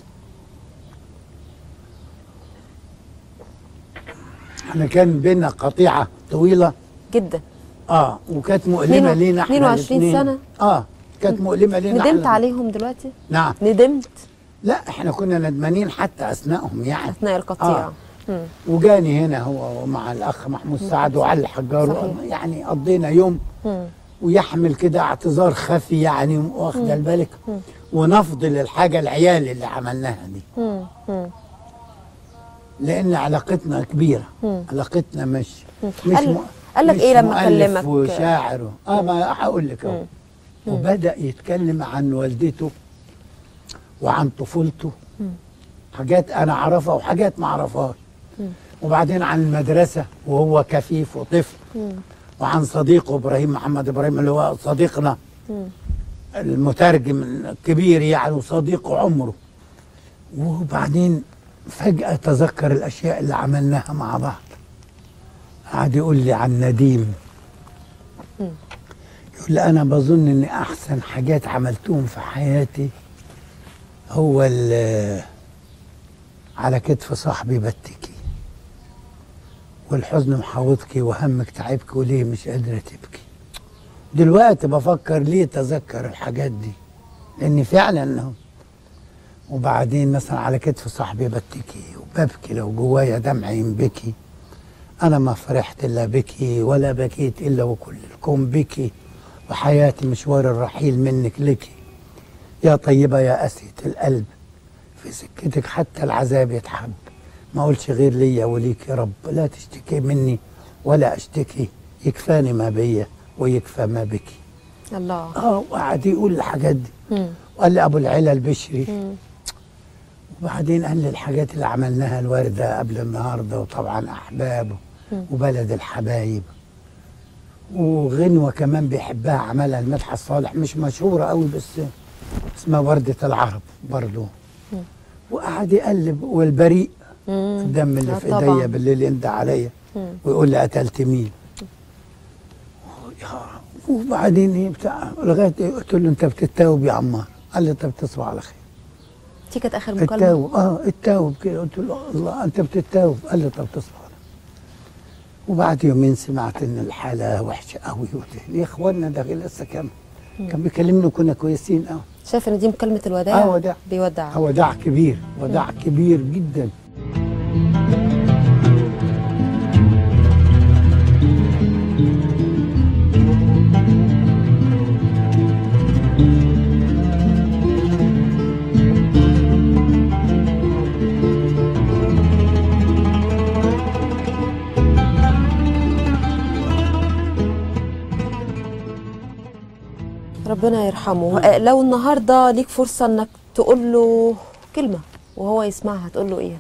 احنا كان بينا قطيعه طويله جدا اه وكانت مؤلمه اتنين و- لينا احنا 22 الاتنين. سنة؟ اه كانت مؤلمه لينا ندمت احنا. عليهم دلوقتي نعم ندمت لا احنا كنا ندمانين حتى اثناءهم يعني اثناء القطيعه مم. وجاني هنا هو ومع الاخ محمود سعد وعلي الحجار صحيح. يعني قضينا يوم مم. ويحمل كده اعتذار خفي يعني واخده بالك ونفض للحاجه العيال اللي عملناها دي مم. مم. لان علاقتنا كبيره مم. علاقتنا مش مش قال- م- قال لك مش إيه لما مؤلف كلمك؟ وشاعر اه ما هقول لك اهو وبدأ يتكلم عن والدته وعن طفولته حاجات أنا أعرفها وحاجات ما أعرفهاش وبعدين عن المدرسة وهو كفيف وطفل وعن صديقه إبراهيم محمد إبراهيم اللي هو صديقنا المترجم الكبير يعني وصديق عمره وبعدين فجأة تذكر الأشياء اللي عملناها مع بعض قعد يقول لي عن نديم يقول لي أنا بظن إن أحسن حاجات عملتهم في حياتي هو ال- على كتف صاحبي بتكي والحزن محاوطك وهمك تعبك وليه مش قادرة تبكي دلوقتي بفكر ليه تذكر الحاجات دي لأني فعلا هو وبعدين مثلا على كتف صاحبي بتكي وببكي لو جوايا دمع ينبكي أنا ما فرحت إلا بكي ولا بكيت إلا وكل الكون بكي وحياتي مشوار الرحيل منك لكي يا طيبة يا أسية القلب في سكتك حتى العذاب يتحب ما أقولش غير ليا وليك يا رب لا تشتكي مني ولا أشتكي يكفاني ما بيا ويكفى ما بكي الله اه وقعد يقول الحاجات دي مم. وقال لي ابو العلا البشري مم. وبعدين قال لي الحاجات اللي عملناها الوردة قبل النهاردة وطبعا أحباب وبلد الحبايب وغنوة كمان بيحبها عملها المدحت صالح مش مشهورة قوي بس اسمها وردة العرب برضو وقعد يقلب والبريء مم. الدم اللي آه في طبعاً. ايديا بالليل يندى عليا مم. ويقول لي قتلت مين يا- وبعدين ايه بتاع لغايه إيه قلت له انت بتتاوب يا عمار قال لي طب تصبح على خير دي كانت اخر مكالمه التاوب اه التاوب كده قلت له الله انت بتتاوب قال لي طب تصبح على خير وبعد يومين سمعت ان الحاله وحشه قوي قلت يا اخوانا ده لسه كان كان بيكلمني وكنا كويسين قوي شايف ان دي مكالمه الوداع آه، وداع. بيودع وداع كبير وداع كبير جدا ربنا يرحمه آه، لو النهارده ليك فرصه انك تقول له كلمه وهو يسمعها تقول له ايه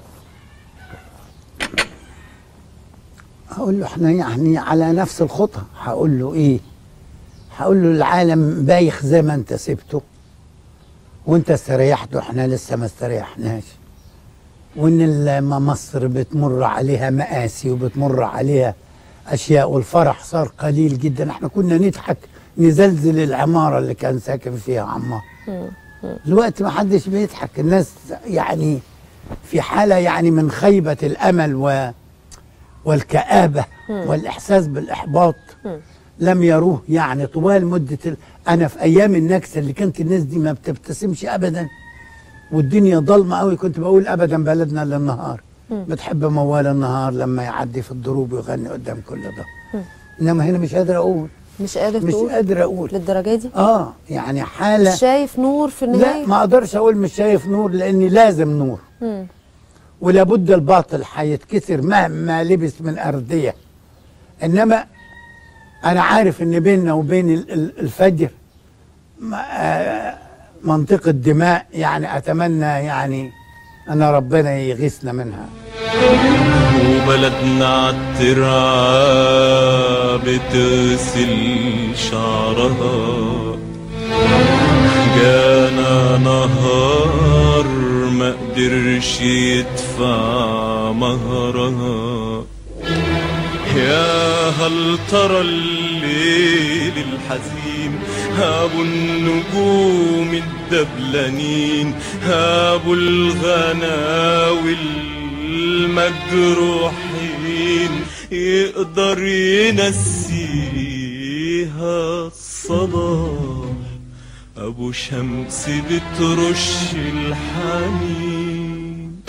هقول له احنا يعني على نفس الخطى هقول له ايه هقول له العالم بايخ زي ما انت سبته وانت استريحت واحنا لسه ما استريحناش وان ال- ما مصر بتمر عليها مآسي وبتمر عليها اشياء والفرح صار قليل جدا احنا كنا نضحك نزلزل العمارة اللي كان ساكن فيها عمار دلوقتي ما حدش بيضحك الناس يعني في حالة يعني من خيبة الأمل و والكآبة والإحساس بالإحباط لم يروه يعني طوال مدة ال... أنا في أيام النكسة اللي كانت الناس دي ما بتبتسمش أبدا والدنيا ضلمة قوي كنت بقول أبدا بلدنا للنهار بتحب موال النهار لما يعدي في الضروب ويغني قدام كل ده إنما هنا مش قادر أقول مش قادر مش تقول قادر أقول للدرجه دي آه يعني حالة مش شايف نور في النهايه لا ما اقدرش اقول مش شايف نور لاني لازم نور مم. ولابد الباطل هيتكسر مهما لبس من ارديه انما انا عارف ان بيننا وبين ال- ال- الفجر ما- آه، منطقه دماء يعني اتمنى يعني ان ربنا يغيثنا منها وبلدنا عالترعة بتغسل شعرها جانا نهار ما قدرش يدفع مهرها يا هل ترى الليل الحزين هابوا النجوم الدبلانين هابوا الغناوي المجروحين يقدر ينسيها الصباح ابو شمس بترش الحنين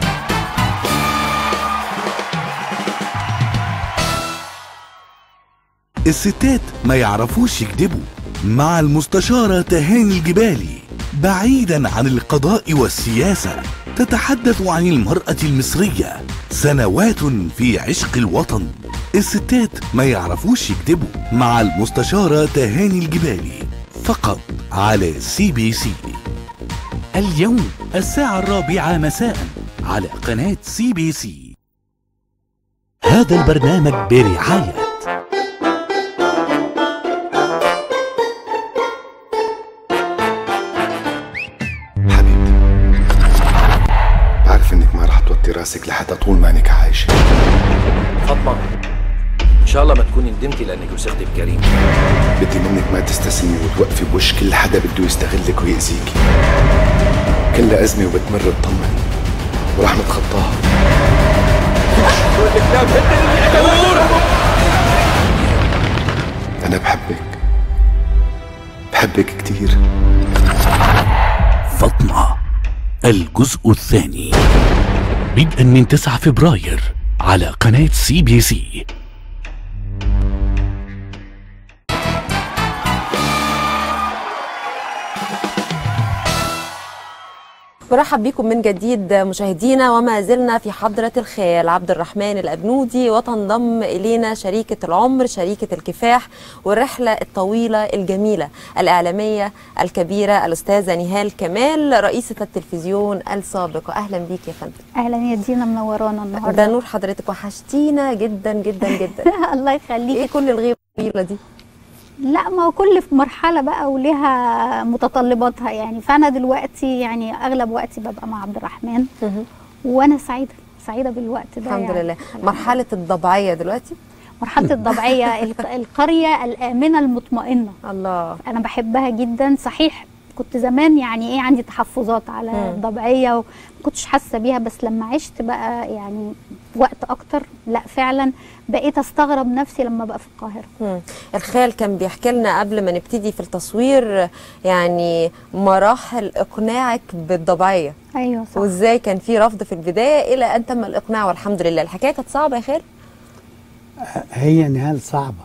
الستات ما يعرفوش يكذبوا مع المستشارة تهاني الجبالي بعيدا عن القضاء والسياسة تتحدث عن المرأة المصرية سنوات في عشق الوطن الستات ما يعرفوش يكذبوا مع المستشارة تهاني الجبالي فقط على سي بي سي اليوم الساعة الرابعة مساء على قناة سي بي سي هذا البرنامج برعاية حبيبتي بعرف انك ما رح توطي راسك لحتى طول ما انك عايشة فاطمة إن شاء الله ما تكوني ندمتي لأنك وثقتي بكريم بدي منك ما تستسلمي وتوقفي بوش كل حدا بده يستغلك ويأذيكي كل أزمة وبتمر بطمن ورح نتخطاها أنا بحبك بحبك كتير فاطمة الجزء الثاني بدءا من 9 فبراير على قناة سي بي سي برحب بكم من جديد مشاهدينا وما زلنا في حضرة الخال عبد الرحمن الأبنودي وتنضم إلينا شريكة العمر شريكة الكفاح والرحلة الطويلة الجميلة الإعلامية الكبيرة الأستاذة نهال كمال رئيسة التلفزيون السابق أهلا بيك يا فندم اهلا يا دينا منورانا ده النهارده نور حضرتك وحشتينا جدا جدا جدا الله ايه يخليك كل الغيبة الطويلة دي لا ما هو كل في مرحله بقى ولها متطلباتها يعني فانا دلوقتي يعني اغلب وقتي ببقى مع عبد الرحمن مهم. وانا سعيده سعيده بالوقت ده الحمد يعني. لله مرحلة الضبعية دلوقتي مرحله الضبعيه الق- القريه الامنه المطمئنه الله انا بحبها جدا صحيح كنت زمان يعني ايه عندي تحفظات على مم. الضبعيه وما كنتش حاسه بيها بس لما عشت بقى يعني وقت اكتر لا فعلا بقيت استغرب نفسي لما بقى في القاهره مم. الخال كان بيحكي لنا قبل ما نبتدي في التصوير يعني مراحل اقناعك بالضبعيه ايوه صح وازاي كان في رفض في البدايه الى ان تم الاقناع والحمد لله الحكايه كانت صعبه يا خال هي نهال صعبة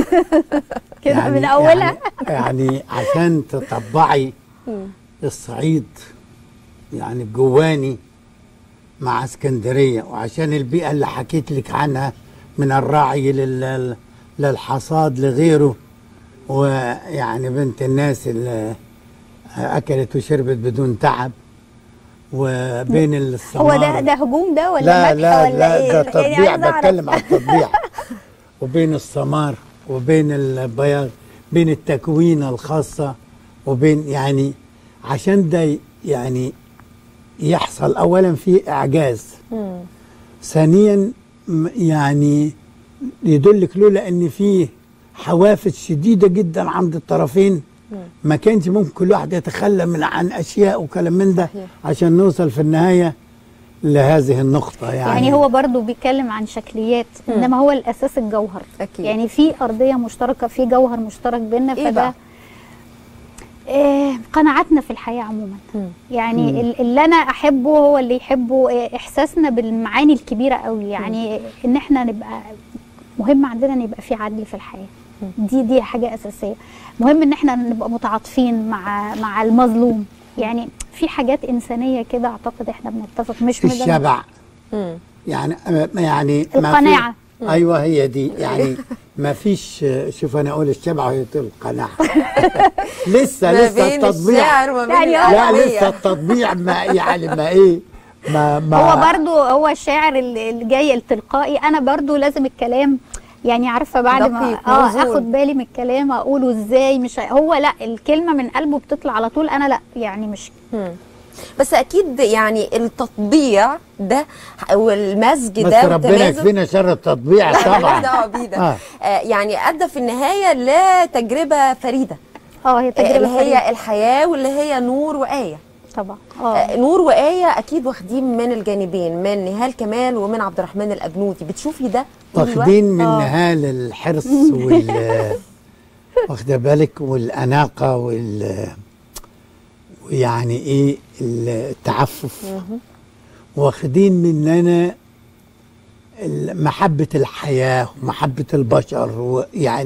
كده من اولها يعني, يعني عشان تطبعي الصعيد يعني الجواني مع اسكندرية وعشان البيئة اللي حكيت لك عنها من الراعي لل- للحصاد لغيره ويعني بنت الناس اللي أكلت وشربت بدون تعب وبين السمار هو ده ده هجوم ده ولا لا مدح لا ولا لا ايه ده يعني تطبيع عايزة أعرف. بتكلم على التطبيع وبين السمار وبين البياض بين التكوينة الخاصة وبين يعني عشان ده ي- يعني يحصل أولا في إعجاز ثانيا م- يعني يدلك لولا ان فيه حوافز شديده جدا عند الطرفين ما كانش ممكن كل واحد يتخلى من عن اشياء وكلام من ده صحيح. عشان نوصل في النهايه لهذه النقطه يعني, يعني هو برضو بيتكلم عن شكليات انما هو الاساس الجوهر أكيد. يعني في ارضيه مشتركه في جوهر مشترك بيننا إيه فده بقى؟ آه قناعاتنا في الحياه عموما يعني ال- اللي انا احبه هو اللي يحبه آه، احساسنا بالمعاني الكبيره قوي يعني ان احنا نبقى مهم عندنا ان يبقى في عدل في الحياه دي دي حاجه اساسيه مهم ان احنا نبقى متعاطفين مع مع المظلوم يعني في حاجات انسانيه كده اعتقد احنا بنتفق مش في مدى- الشبع مم. يعني يعني ما في- القناعة. ايوه هي دي يعني ما فيش شوف انا اقول الشبع وهي تقول القناعه لسه ما لسه بين التطبيع الشعر وما بين يعني لا الأدبية. لسه التطبيع ما يعني ما ايه ما ما هو برضو هو الشاعر اللي اللي جاي التلقائي انا برضو لازم الكلام يعني عارفه بعد ما دقيق، اه موزون. اخد بالي من الكلام اقوله ازاي مش هو لا الكلمه من قلبه بتطلع على طول انا لا يعني مش بس اكيد يعني التطبيع ده والمزج بس ده ربنا والتمازج يكفينا شر التطبيع مالناش طبعا دعوه بيه ده آه. آه يعني ادى في النهايه لتجربه فريده اه هي آه، تجربه اللي هي فريدة. الحياه واللي هي نور وايه طبعا اه آه، نور وآية أكيد واخدين من الجانبين من نهال كمال ومن عبد الرحمن الأبنودي بتشوفي ده طول الوقت؟ واخدين من نهال الحرص وال واخده بالك والاناقه وال ويعني ايه التعفف واخدين مننا ال- محبه الحياه ومحبه البشر ويعني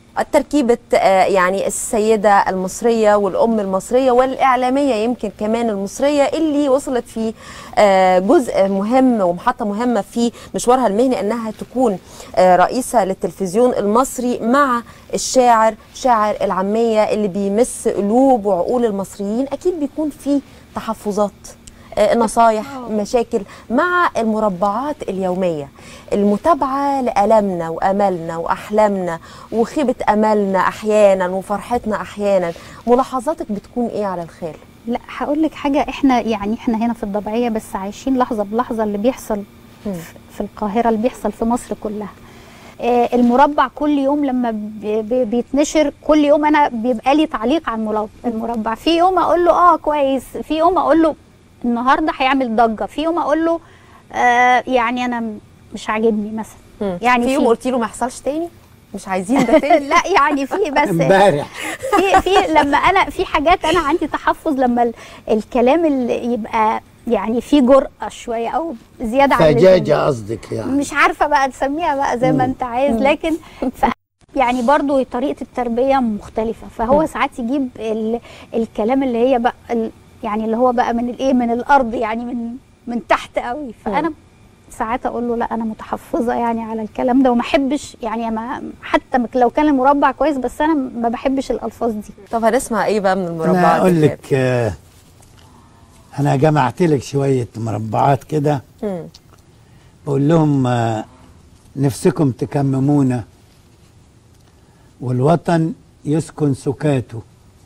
تركيبة آه، يعني السيدة المصرية والأم المصرية والإعلامية يمكن كمان المصرية اللي وصلت في آه، جزء مهم ومحطة مهمة في مشوارها المهني أنها تكون آه، رئيسة للتلفزيون المصري مع الشاعر شاعر العامية اللي بيمس قلوب وعقول المصريين أكيد بيكون في تحفظات آه، نصايح مشاكل مع المربعات اليومية المتابعة لألمنا وأملنا وأحلامنا وخيبة أملنا أحيانا وفرحتنا أحيانا ملاحظاتك بتكون إيه على الخال؟ لا هقول لك حاجه احنا يعني احنا هنا في الضبعيه بس عايشين لحظه بلحظه اللي بيحصل في- في القاهره اللي بيحصل في مصر كلها آه، المربع كل يوم لما بي- بي- بيتنشر كل يوم انا بيبقى لي تعليق عن المرب- المربع في يوم اقول له اه كويس في يوم اقول له النهارده هيعمل ضجه في يوم اقول له آه يعني انا م- مش عاجبني مثلا يعني في يوم قلت له ما يحصلش تاني مش عايزين ده تاني لا يعني في بس امبارح في في لما انا في حاجات انا عندي تحفظ لما ال- الكلام اللي يبقى يعني فيه جرأة شوية أو زيادة عن اللزوم. فجاجة قصدك يعني مش عارفة بقى تسميها بقى زي ما مم. أنت عايز مم. لكن ف يعني برضو طريقة التربية مختلفة فهو مم. ساعات يجيب ال الكلام اللي هي بقى ال يعني اللي هو بقى من الإيه من الأرض يعني من من تحت قوي فأنا ساعات اقول له لا انا متحفظه يعني على الكلام ده وما احبش يعني ما حتى مك- لو كان المربع كويس بس انا ما بحبش الالفاظ دي طب هنسمع ايه بقى من المربعات انا اقول يا لك آه، انا جمعت لك شويه مربعات كده مم. بقول لهم آه، نفسكم تكممونا والوطن يسكن سكاته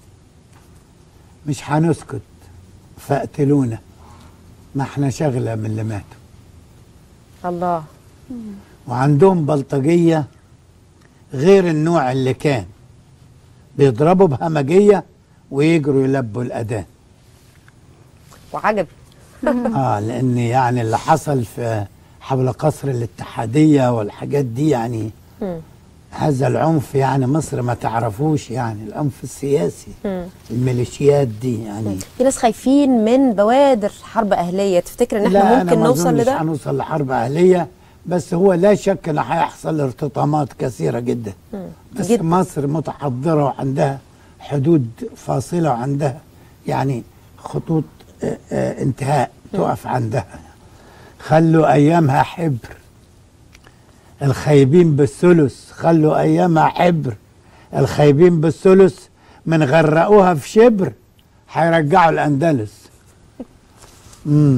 مش هنسكت فاقتلونا ما احنا شغله من اللي ماتوا الله وعندهم بلطجية غير النوع اللي كان بيضربوا بهمجية ويجروا يلبوا الأذان وعجب اه لأن يعني اللي حصل في حول قصر الاتحادية والحاجات دي يعني مم. هذا العنف يعني مصر ما تعرفوش يعني العنف السياسي مم. الميليشيات دي يعني في ناس خايفين من بوادر حرب أهلية تفتكر إن لا احنا أنا ممكن ما نوصل أظنش لده؟ هنوصل لحرب أهلية بس هو لا شك إن هيحصل ارتطامات كثيرة جدا مم. بس جدا. مصر متحضرة وعندها حدود فاصلة وعندها يعني خطوط آه، آه، انتهاء تقف عندها خلوا أيامها حبر الخايبين بالثلث خلوا أيامها حبر الخايبين بالثلث من غرقوها في شبر هيرجعوا الأندلس مم.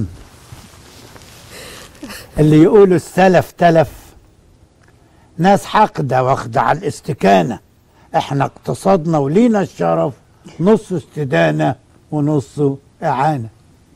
اللي يقولوا السلف تلف ناس حاقدة واخدة على الاستكانة احنا اقتصادنا ولينا الشرف نص استدانة ونص إعانة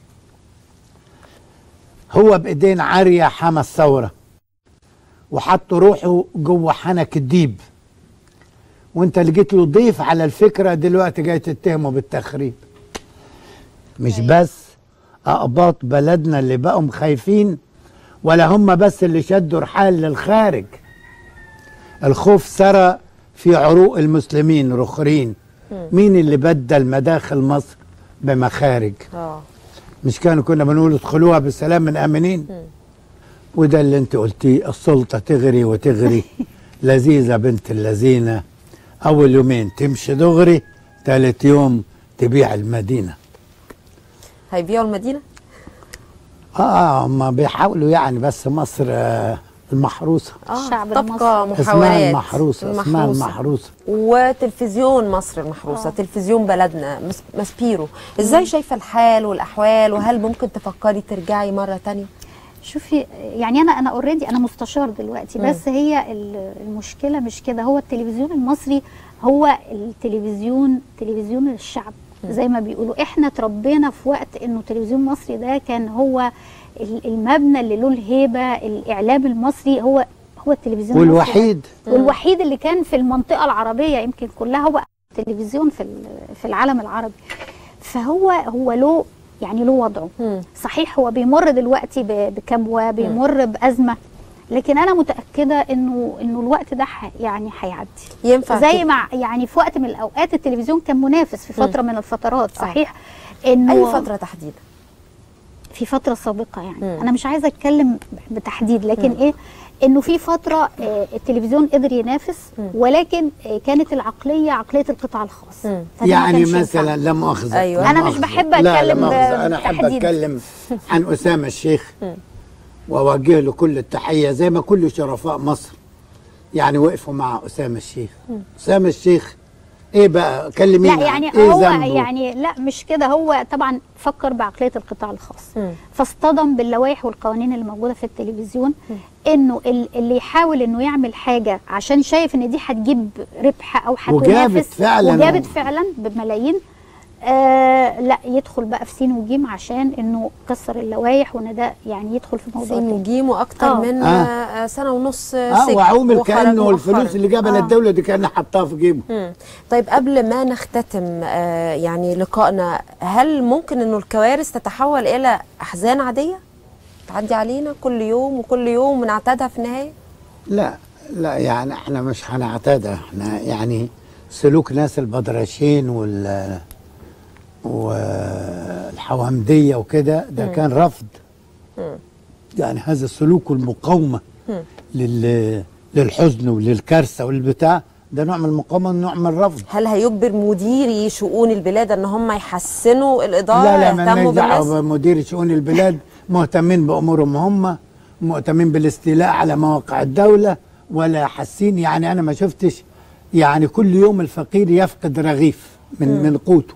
هو بإيدين عارية حمى الثورة وحط روحه جوه حنك الديب وانت لقيت له ضيف على الفكرة دلوقتي جاي تتهمه بالتخريب مش بس أقباط بلدنا اللي بقوا خايفين ولا هم بس اللي شدوا رحال للخارج الخوف سرى في عروق المسلمين رخرين مم. مين اللي بدل مداخل مصر بمخارج اه مش كانوا كنا بنقول ادخلوها بسلام من امنين وده اللي انت قلتيه السلطه تغري وتغري لذيذه بنت اللذينه اول يومين تمشي دغري ثالث يوم تبيع المدينه هيبيعوا المدينة؟ اه هم بيحاولوا يعني بس مصر آه المحروسه اه الشعب تبقى المصري. اسمها محاولات المحروسه اسمها المحروسه وتلفزيون مصر المحروسة آه. تلفزيون بلدنا مس- ماسبيرو ازاي شايفة الحال والأحوال وهل ممكن تفكري ترجعي مرة تانية؟ شوفي يعني انا انا اوريدي انا مستشار دلوقتي مم. بس هي ال- المشكله مش كده هو التلفزيون المصري هو التلفزيون تلفزيون الشعب مم. زي ما بيقولوا احنا اتربينا في وقت انه تلفزيون مصري ده كان هو ال- المبنى اللي له الهيبه الاعلام المصري هو هو التلفزيون المصري ده. والوحيد والوحيد اللي كان في المنطقه العربيه يمكن كلها هو تلفزيون في ال- في العالم العربي فهو هو له يعني له وضعه مم. صحيح هو بيمر دلوقتي ب- بكبوه بيمر بازمه لكن انا متاكده انه انه الوقت ده ح- يعني هيعدي ينفع زي كده؟ ما يعني في وقت من الاوقات التلفزيون كان منافس في مم. فتره من الفترات آه. صحيح انه أي فترة تحديدا؟ في فتره سابقه يعني انا مش عايزه اتكلم بتحديد لكن ايه انه في فتره آه، التلفزيون قدر ينافس ولكن آه، كانت العقليه عقليه القطاع الخاص فده ما يعني كانش ينفع. مثلا لا مؤاخذة أيوة. لا أنا مش مؤاخذة. بحب لا لا أتكلم مؤاخذة أنا أحب بتحديد. أتكلم عن أسامة الشيخ وأوجه له كل التحية زي ما كل شرفاء مصر يعني وقفوا مع أسامة الشيخ أسامة الشيخ إيه بقى كلمينا لا يعني إيه هو ذنبه؟ يعني لا مش كده هو طبعا فكر بعقليه القطاع الخاص فاصطدم باللوائح والقوانين اللي موجوده في التلفزيون انه ال- اللي يحاول انه يعمل حاجه عشان شايف ان دي هتجيب ربح او وجابت هتنافس فعلاً. وجابت فعلا بملايين آه لا يدخل بقى في سين وجيم عشان انه كسر اللوائح وان ده يعني يدخل في موضوع سين تاني. وجيم واكتر آه. من آه. آه. سنه ونص اه سجن وعومل وخرج كأنه مؤخراً. الفلوس اللي جابها آه. للدولة دي كأنها حطها في جيبه مم. طيب قبل ما نختتم آه يعني لقائنا هل ممكن انه الكوارث تتحول الى احزان عاديه تعدي علينا كل يوم وكل يوم ونعتادها في النهايه لا لا يعني احنا مش هنعتادها احنا يعني سلوك ناس البدرشين وال والحوامدية وكده ده كان رفض يعني هذا السلوك والمقاومة لل للحزن وللكارثة والبتاع ده نوع من المقاومة نوع من الرفض هل هيجبر مديري شؤون البلاد ان هم يحسنوا الاداره لا لا ما يهتموا دعوه بالناس بمدير شؤون البلاد مهتمين بامورهم هم مهتمين بالاستيلاء على مواقع الدوله ولا حاسين يعني انا ما شفتش يعني كل يوم الفقير يفقد رغيف من من قوته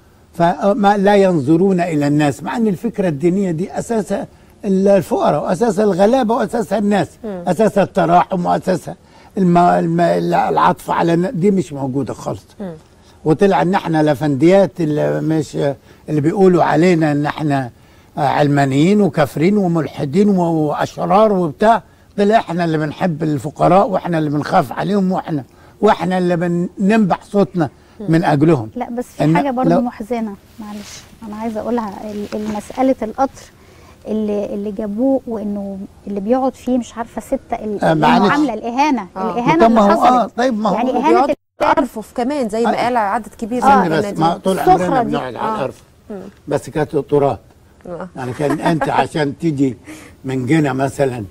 فما لا ينظرون الى الناس مع ان الفكره الدينيه دي اساسها الفقراء واساسها الغلابه واساسها الناس اساسها التراحم واساسها الم... الم... العطف على الناس دي مش موجوده خالص وطلع ان احنا الافنديات اللي مش اللي بيقولوا علينا ان احنا علمانيين وكافرين وملحدين واشرار وبتاع طلع احنا اللي بنحب الفقراء واحنا اللي بنخاف عليهم واحنا واحنا اللي بننبح صوتنا من اجلهم لا بس إن- في حاجه برضو لو- محزنه معلش انا عايزه اقولها ال- ال- مساله القطر اللي اللي جابوه وانه اللي بيقعد فيه مش عارفه سته ال- آه، معلش. المعامله الاهانه آه. الاهانه طب اللي ما هو اه حصلت طيب ما هو يعني وبيقعدوا اهانه على الارفف كمان زي ما آه. قال عدد كبير آه، من استني بس الناس ما دي. طول الصخرة عمرنا دي. بنقعد على آه. الارض بس كانت تراب آه. يعني كان انت عشان تيجي من جنة مثلا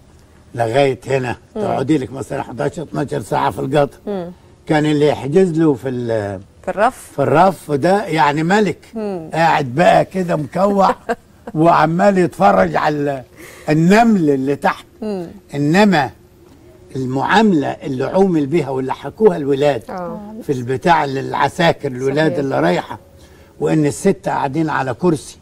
لغايه هنا تقعدي لك مثلا 11 12 ساعه في القطر كان اللي يحجز له في ال- في الرف في الرف ده يعني ملك قاعد بقى كده مكوع وعمال يتفرج على النمل اللي تحت انما المعامله اللي عومل بيها واللي حكوها الولاد اه في البتاع اللي العساكر الولاد صحيح. اللي رايحه وان الست قاعدين على كرسي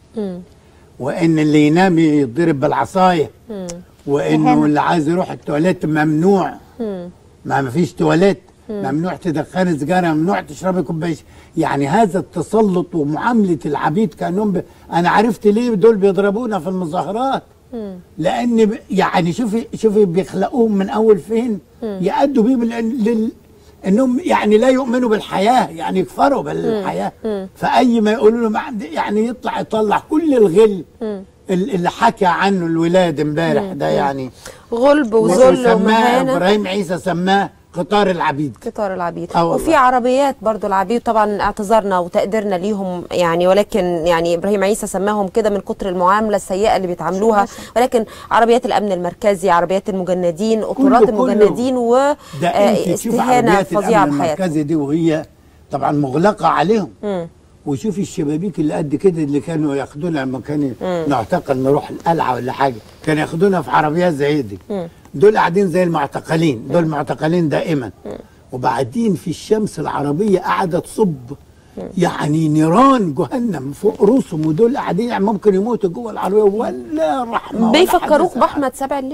وان اللي ينام يتضرب بالعصايه وانه إهانة. اللي عايز يروح التواليت ممنوع ما فيش تواليت ممنوع تدخني سجاره ممنوع تشربي كوبايه ش- يعني هذا التسلط ومعامله العبيد كانهم ب... انا عرفت ليه دول بيضربونا في المظاهرات لان ب... يعني شوفي شوفي بيخلقوهم من اول فين يأدوا بيهم لل... لل... انهم يعني لا يؤمنوا بالحياه يعني يكفروا بالحياه فاي ما يقولوا لهم عندي- يعني يطلع يطلع كل الغل ال- اللي حكى عنه الولاد امبارح ده يعني غلب وذل وسماه ومهانه ابراهيم عيسى سماه قطار العبيد قطار العبيد آه والله. وفي عربيات برضو العبيد طبعا اعتذرنا وتقديرنا ليهم يعني ولكن يعني ابراهيم عيسى سماهم كده من كتر المعامله السيئه اللي بيتعاملوها ولكن عربيات الامن المركزي عربيات المجندين قطارات كله- كله. المجندين ده انت تشوف واستهانه عربيات فظيعه الامن بحياتهم المركزي دي وهي طبعا مغلقه عليهم مم. وشوفي الشبابيك اللي قد كده اللي كانوا ياخدونا لما كان نعتقل نروح القلعه ولا حاجه كانوا ياخدونا في عربيات زي دي دول قاعدين زي المعتقلين دول معتقلين دائما وبعدين في الشمس العربيه قاعده تصب يعني نيران جهنم فوق رؤوسهم ودول قاعدين يعني ممكن يموتوا جوه العربيه ولا رحمه ولا بيفكروك حد باحمد سبع الليل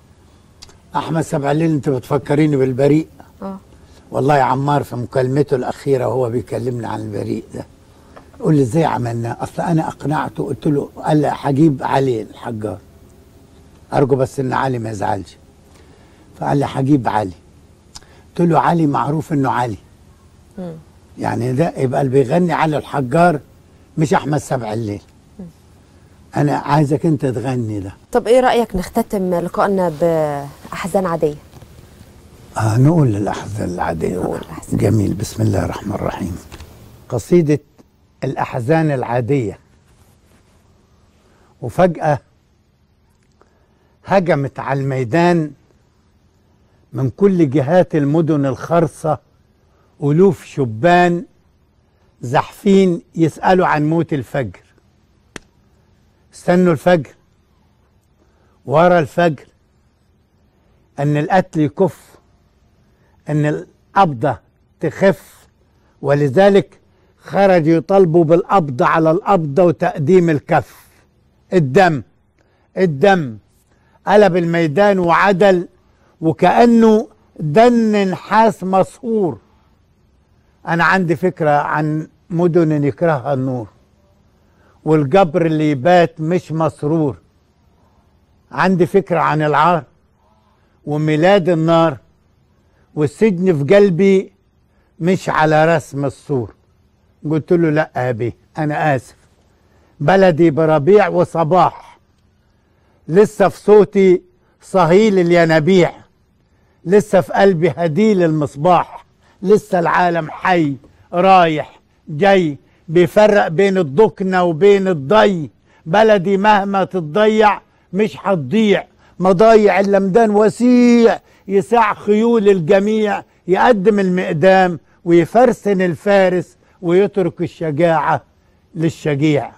احمد سبع الليل انت بتفكريني بالبريء اه والله يا عمار في مكالمته الاخيره وهو بيكلمني عن البريء ده قول لي ازاي عملنا اصل انا اقنعته قلت له قال لي هجيب علي الحجار ارجو بس ان علي ما يزعلش فقال لي هجيب علي قلت له علي معروف انه علي يعني ده يبقى اللي بيغني علي الحجار مش احمد سبع الليل انا عايزك انت تغني ده طب ايه رايك نختتم لقائنا باحزان عاديه آه نقول الأحزان العادية نقول الأحزان. جميل بسم الله الرحمن الرحيم قصيدة الأحزان العادية وفجأة هجمت على الميدان من كل جهات المدن الخرصة ألوف شبان زحفين يسألوا عن موت الفجر استنوا الفجر ورا الفجر أن القتل يكف أن القبضة تخف ولذلك خرجوا يطالبوا بالقبض على القبضة وتقديم الكف الدم الدم قلب الميدان وعدل وكأنه دن نحاس مسحور أنا عندي فكرة عن مدن يكرهها النور والجبر اللي يبات مش مسرور عندي فكرة عن العار وميلاد النار والسجن في قلبي مش على رسم السور قلت له لا يا بيه انا اسف بلدي بربيع وصباح لسه في صوتي صهيل الينابيع لسه في قلبي هديل المصباح لسه العالم حي رايح جاي بيفرق بين الضكنة وبين الضي بلدي مهما تتضيع مش هتضيع مضايع اللمدان وسيع يسع خيول الجميع يقدم المقدام ويفرسن الفارس ويترك الشجاعة للشجيع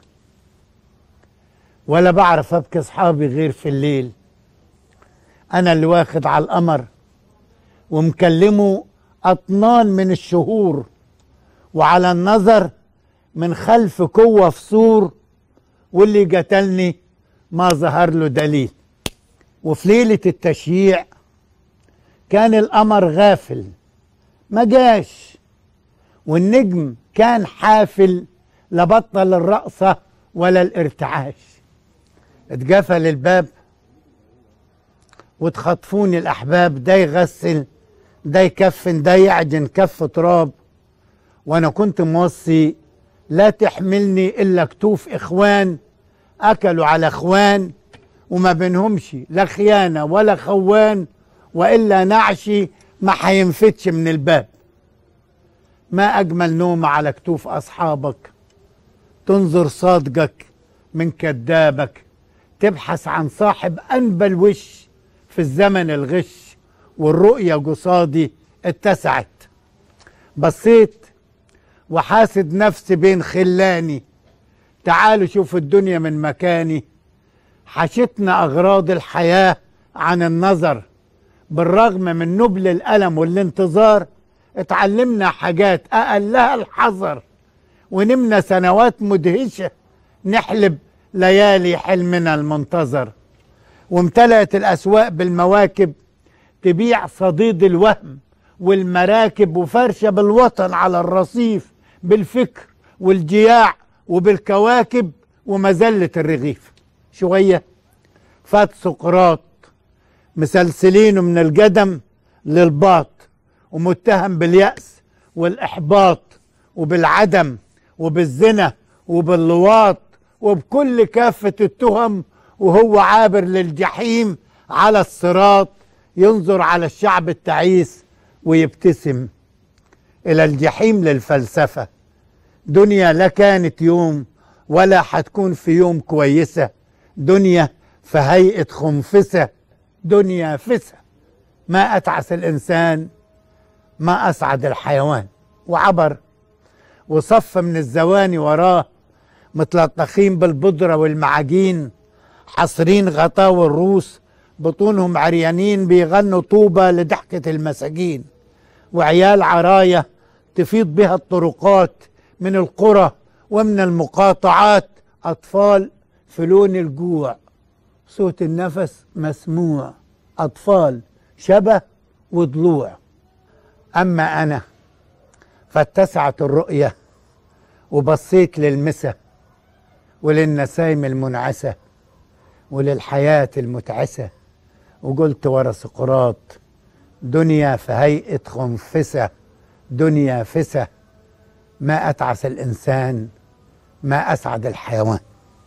ولا بعرف ابكي اصحابي غير في الليل انا اللي واخد على القمر ومكلمه اطنان من الشهور وعلى النظر من خلف قوة في سور واللي قتلني ما ظهر له دليل وفي ليلة التشييع كان القمر غافل ما جاش والنجم كان حافل لبطل الرقصة ولا الارتعاش اتقفل الباب وتخطفوني الأحباب ده يغسل ده يكفن ده يعجن كف تراب وأنا كنت موصي لا تحملني إلا كتوف إخوان أكلوا على إخوان وما بينهمش لا خيانة ولا خوان وإلا نعشي ما هينفتش من الباب ما أجمل نوم على كتوف أصحابك تنظر صادقك من كذابك تبحث عن صاحب أنبل وش في الزمن الغش والرؤية قصادي اتسعت بصيت وحاسد نفسي بين خلاني تعالوا شوفوا الدنيا من مكاني حشتنا أغراض الحياة عن النظر بالرغم من نبل الألم والانتظار اتعلمنا حاجات أقلها الحذر ونمنا سنوات مدهشة نحلب ليالي حلمنا المنتظر وامتلأت الأسواق بالمواكب تبيع صديد الوهم والمراكب وفرشة بالوطن على الرصيف بالفكر والجياع وبالكواكب ومزلة الرغيف شوية فات سقراط مسلسلينه من القدم للباط ومتهم باليأس والإحباط وبالعدم وبالزنا وباللواط وبكل كافة التهم وهو عابر للجحيم على الصراط ينظر على الشعب التعيس ويبتسم إلى الجحيم للفلسفة دنيا لا كانت يوم ولا حتكون في يوم كويسة دنيا في هيئة خنفسة دنيا فسة ما أتعس الإنسان ما أسعد الحيوان وعبر وصف من الزواني وراه متلطخين بالبودرة والمعاجين حاصرين غطاوي الروس بطونهم عريانين بيغنوا طوبة لضحكة المساجين وعيال عراية تفيض بها الطرقات من القرى ومن المقاطعات أطفال في لون الجوع صوت النفس مسموع أطفال شبه وضلوع أما أنا فاتسعت الرؤية وبصيت للمسة وللنسايم المنعسة وللحياة المتعسة وقلت ورا سقراط دنيا في هيئة خنفسة دنيا فسة ما أتعس الإنسان ما أسعد الحيوان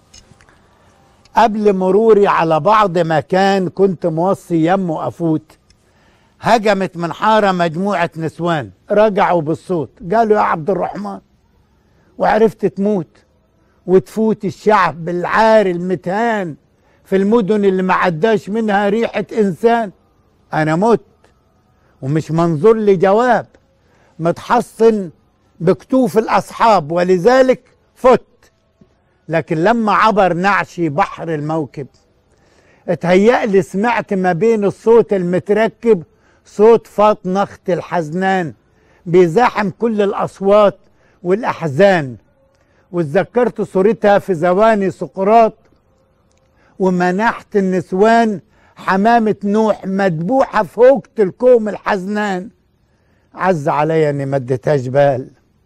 قبل مروري على بعض مكان كنت موصي يمه أفوت هجمت من حارة مجموعة نسوان رجعوا بالصوت قالوا يا عبد الرحمن وعرفت تموت وتفوت الشعب العار المتهان في المدن اللي ما عداش منها ريحة إنسان أنا مت ومش منظور لي جواب متحصن بكتوف الأصحاب ولذلك فت لكن لما عبر نعشي بحر الموكب اتهيألي سمعت ما بين الصوت المتركب صوت فاط نخت الحزنان بيزاحم كل الأصوات والأحزان واتذكرت صورتها في زواني سقراط ومنحت النسوان حمامة نوح مدبوحة في هوجة الكوم الحزنان عز عليا اني ما اديتهاش بال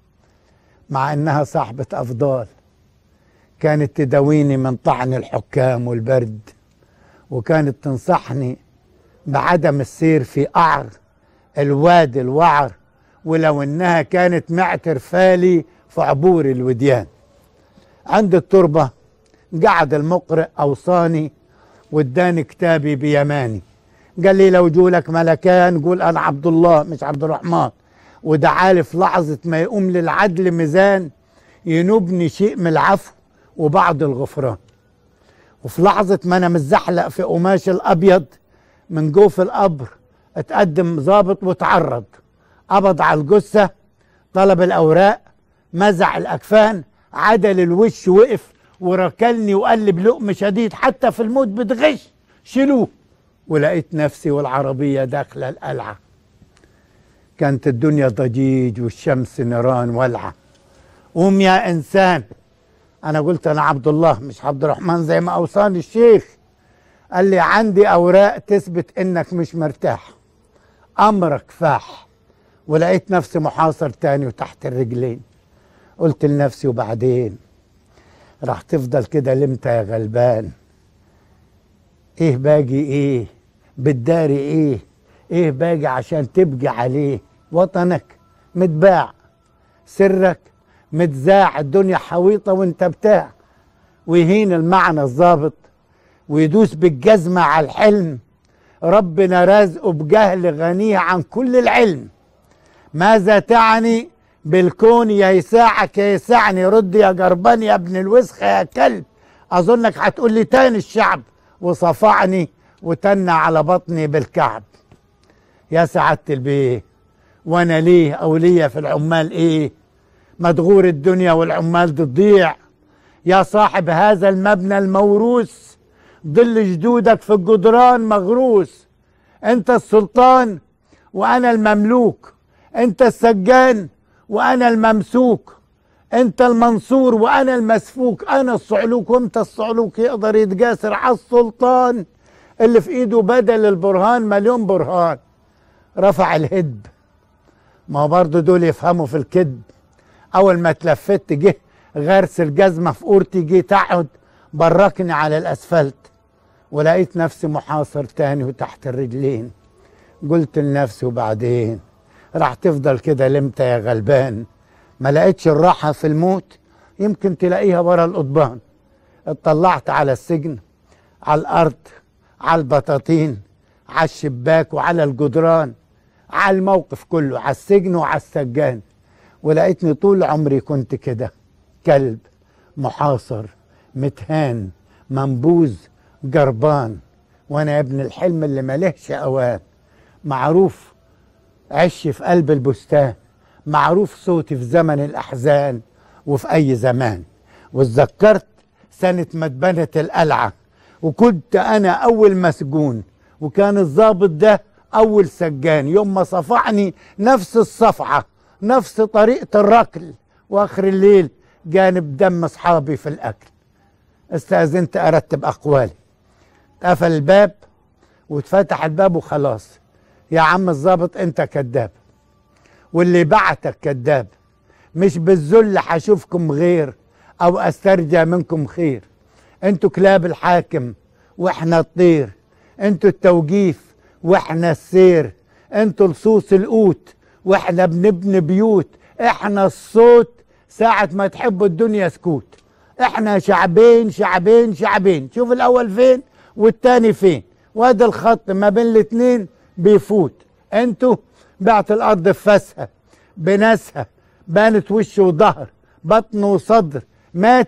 مع انها صاحبة افضال كانت تداويني من طعن الحكام والبرد وكانت تنصحني بعدم السير في قعر الوادي الوعر ولو انها كانت معترفة لي في عبور الوديان عند التربة قعد المقرئ أوصاني واداني كتابي بيماني قال لي لو جولك ملكان قول أنا عبد الله مش عبد الرحمن ودعالي في لحظة ما يقوم للعدل ميزان ينوبني شيء من العفو وبعض الغفران وفي لحظة ما أنا متزحلق في قماش الأبيض من جوف القبر اتقدم ظابط وتعرض قبض على الجثة طلب الأوراق مزع الأكفان عدل الوش وقف وركلني وقال لي بلقم شديد حتى في الموت بتغش شيلوه ولقيت نفسي والعربية داخلة القلعة كانت الدنيا ضجيج والشمس نيران والعة قوم يا إنسان أنا قلت أنا عبد الله مش عبد الرحمن زي ما أوصاني الشيخ قال لي عندي أوراق تثبت إنك مش مرتاح أمرك فاح ولقيت نفسي محاصر تاني وتحت الرجلين قلت لنفسي وبعدين راح تفضل كده لمتى يا غلبان ايه باجي ايه بتداري ايه ايه باجي عشان تبقي عليه وطنك متباع سرك متذاع الدنيا حويطة وانت بتاع ويهين المعنى الظابط ويدوس بالجزمة على الحلم ربنا رازقه بجهل غنيه عن كل العلم ماذا تعني بالكون يا يساعك يا يسعني رد يا جربان يا ابن الوسخة يا كلب أظنك هتقول لي تاني الشعب وصفعني وتنى على بطني بالكعب يا سعادة البيه وانا ليه او ليا في العمال ايه مدغور الدنيا والعمال تضيع يا صاحب هذا المبنى الموروث ظل جدودك في الجدران مغروس انت السلطان وانا المملوك انت السجان وانا الممسوك انت المنصور وانا المسفوك انا الصعلوك وانت الصعلوك يقدر يتجاسر على السلطان اللي في ايده بدل البرهان مليون برهان رفع الهد ما هو برضه دول يفهموا في الكذب اول ما اتلفت جه غرس الجزمه في قورتي جه تقعد بركني على الاسفلت ولقيت نفسي محاصر تاني وتحت الرجلين قلت لنفسي وبعدين راح تفضل كده لمتى يا غلبان ما لقيتش الراحة في الموت يمكن تلاقيها ورا القضبان اطلعت على السجن على الأرض على البطاطين على الشباك وعلى الجدران على الموقف كله على السجن وعلى السجان ولقيتني طول عمري كنت كده كلب محاصر متهان منبوذ جربان وانا يا ابن الحلم اللي ملهش اوان معروف عش في قلب البستان معروف صوتي في زمن الأحزان وفي أي زمان واتذكرت سنة ما اتبنت القلعة وكنت أنا أول مسجون وكان الضابط ده أول سجان يوم ما صفعني نفس الصفعة نفس طريقة الركل وآخر الليل جانب دم أصحابي في الأكل استأذنت أرتب أقوالي قفل الباب واتفتح الباب وخلاص يا عم الظابط انت كذاب واللي بعتك كذاب مش بالذل هشوفكم غير او استرجى منكم خير انتوا كلاب الحاكم واحنا الطير انتوا التوجيف واحنا السير انتوا لصوص القوت واحنا بنبني بيوت احنا الصوت ساعة ما تحبوا الدنيا سكوت احنا شعبين شعبين شعبين شوف الاول فين والتاني فين وادي الخط ما بين الاتنين بيفوت انتوا بعت الارض بفاسها بناسها بانت وش وظهر بطن وصدر ماتت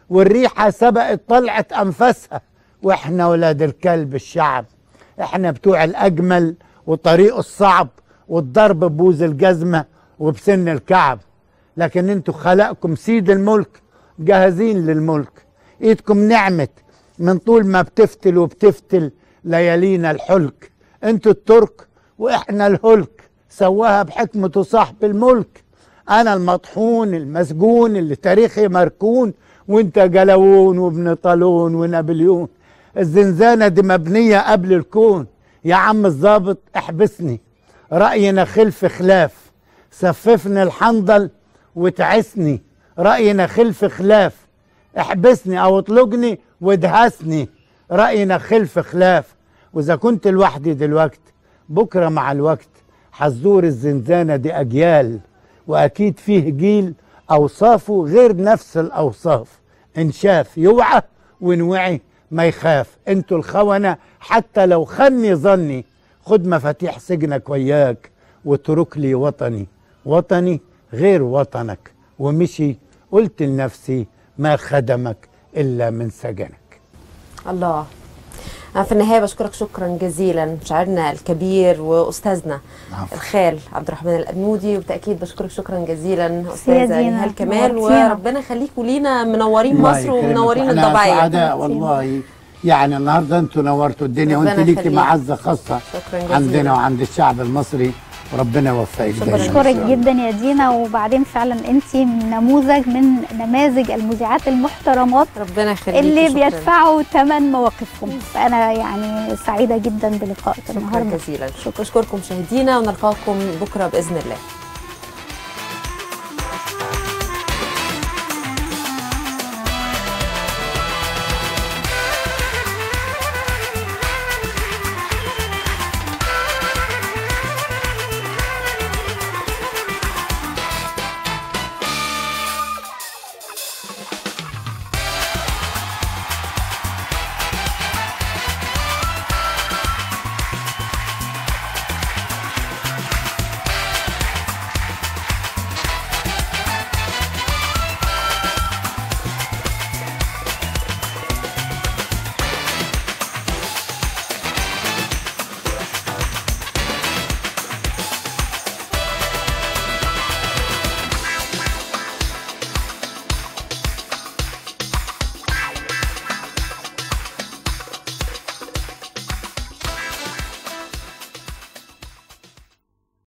والريحة سبقت طلعت أنفاسها وإحنا ولاد الكلب الشعب إحنا بتوع الأجمل وطريقه الصعب والضرب ببوز الجزمة وبسن الكعب لكن انتوا خلقكم سيد الملك جاهزين للملك ايدكم نعمت من طول ما بتفتل وبتفتل ليالينا الحلك انتوا الترك واحنا الهلك سواها بحكمة صاحب الملك انا المطحون المسجون اللي تاريخي مركون وانت جلوون وابن طالون ونابليون الزنزانة دي مبنية قبل الكون يا عم الظابط احبسني رأينا خلف خلاف سففني الحنظل وتعسني رأينا خلف خلاف احبسني او اطلقني وادهسني رأينا خلف خلاف واذا كنت لوحدي دلوقت بكرة مع الوقت حزور الزنزانة دي اجيال واكيد فيه جيل اوصافه غير نفس الاوصاف ان شاف يوعى وان وعي ما يخاف انتوا الخونة حتى لو خني ظني خد مفاتيح سجنك وياك واترك لي وطني وطني غير وطنك ومشي قلت لنفسي ما خدمك الا من سجنك الله أنا في النهاية بشكرك شكرا جزيلا شاعرنا الكبير وأستاذنا عفو. الخال عبد الرحمن الأبنودي وبالتأكيد بشكرك شكرا جزيلا أستاذة دينا، نهال كمال نورتينا. وربنا يخليكوا لينا منورين الله مصر يكرمك. ومنورين احنا الضبعية سعداء والله يعني النهارده انتوا نورتوا الدنيا ربنا وانت ليكي يخليك. معزه خاصه شكرا جزيلا عندنا وعند الشعب المصري وربنا يوفقك شكراً. دايما إن شاء بشكرك الله. جدا يا دينا وبعدين فعلا انت نموذج من نماذج المذيعات المحترمات ربنا يخليكي اللي شكراً. بيدفعوا ثمن مواقفهم فانا يعني سعيده جدا بلقائك شكرا النهارده جزيلا شكرا اشكركم مشاهدينا ونلقاكم بكره باذن الله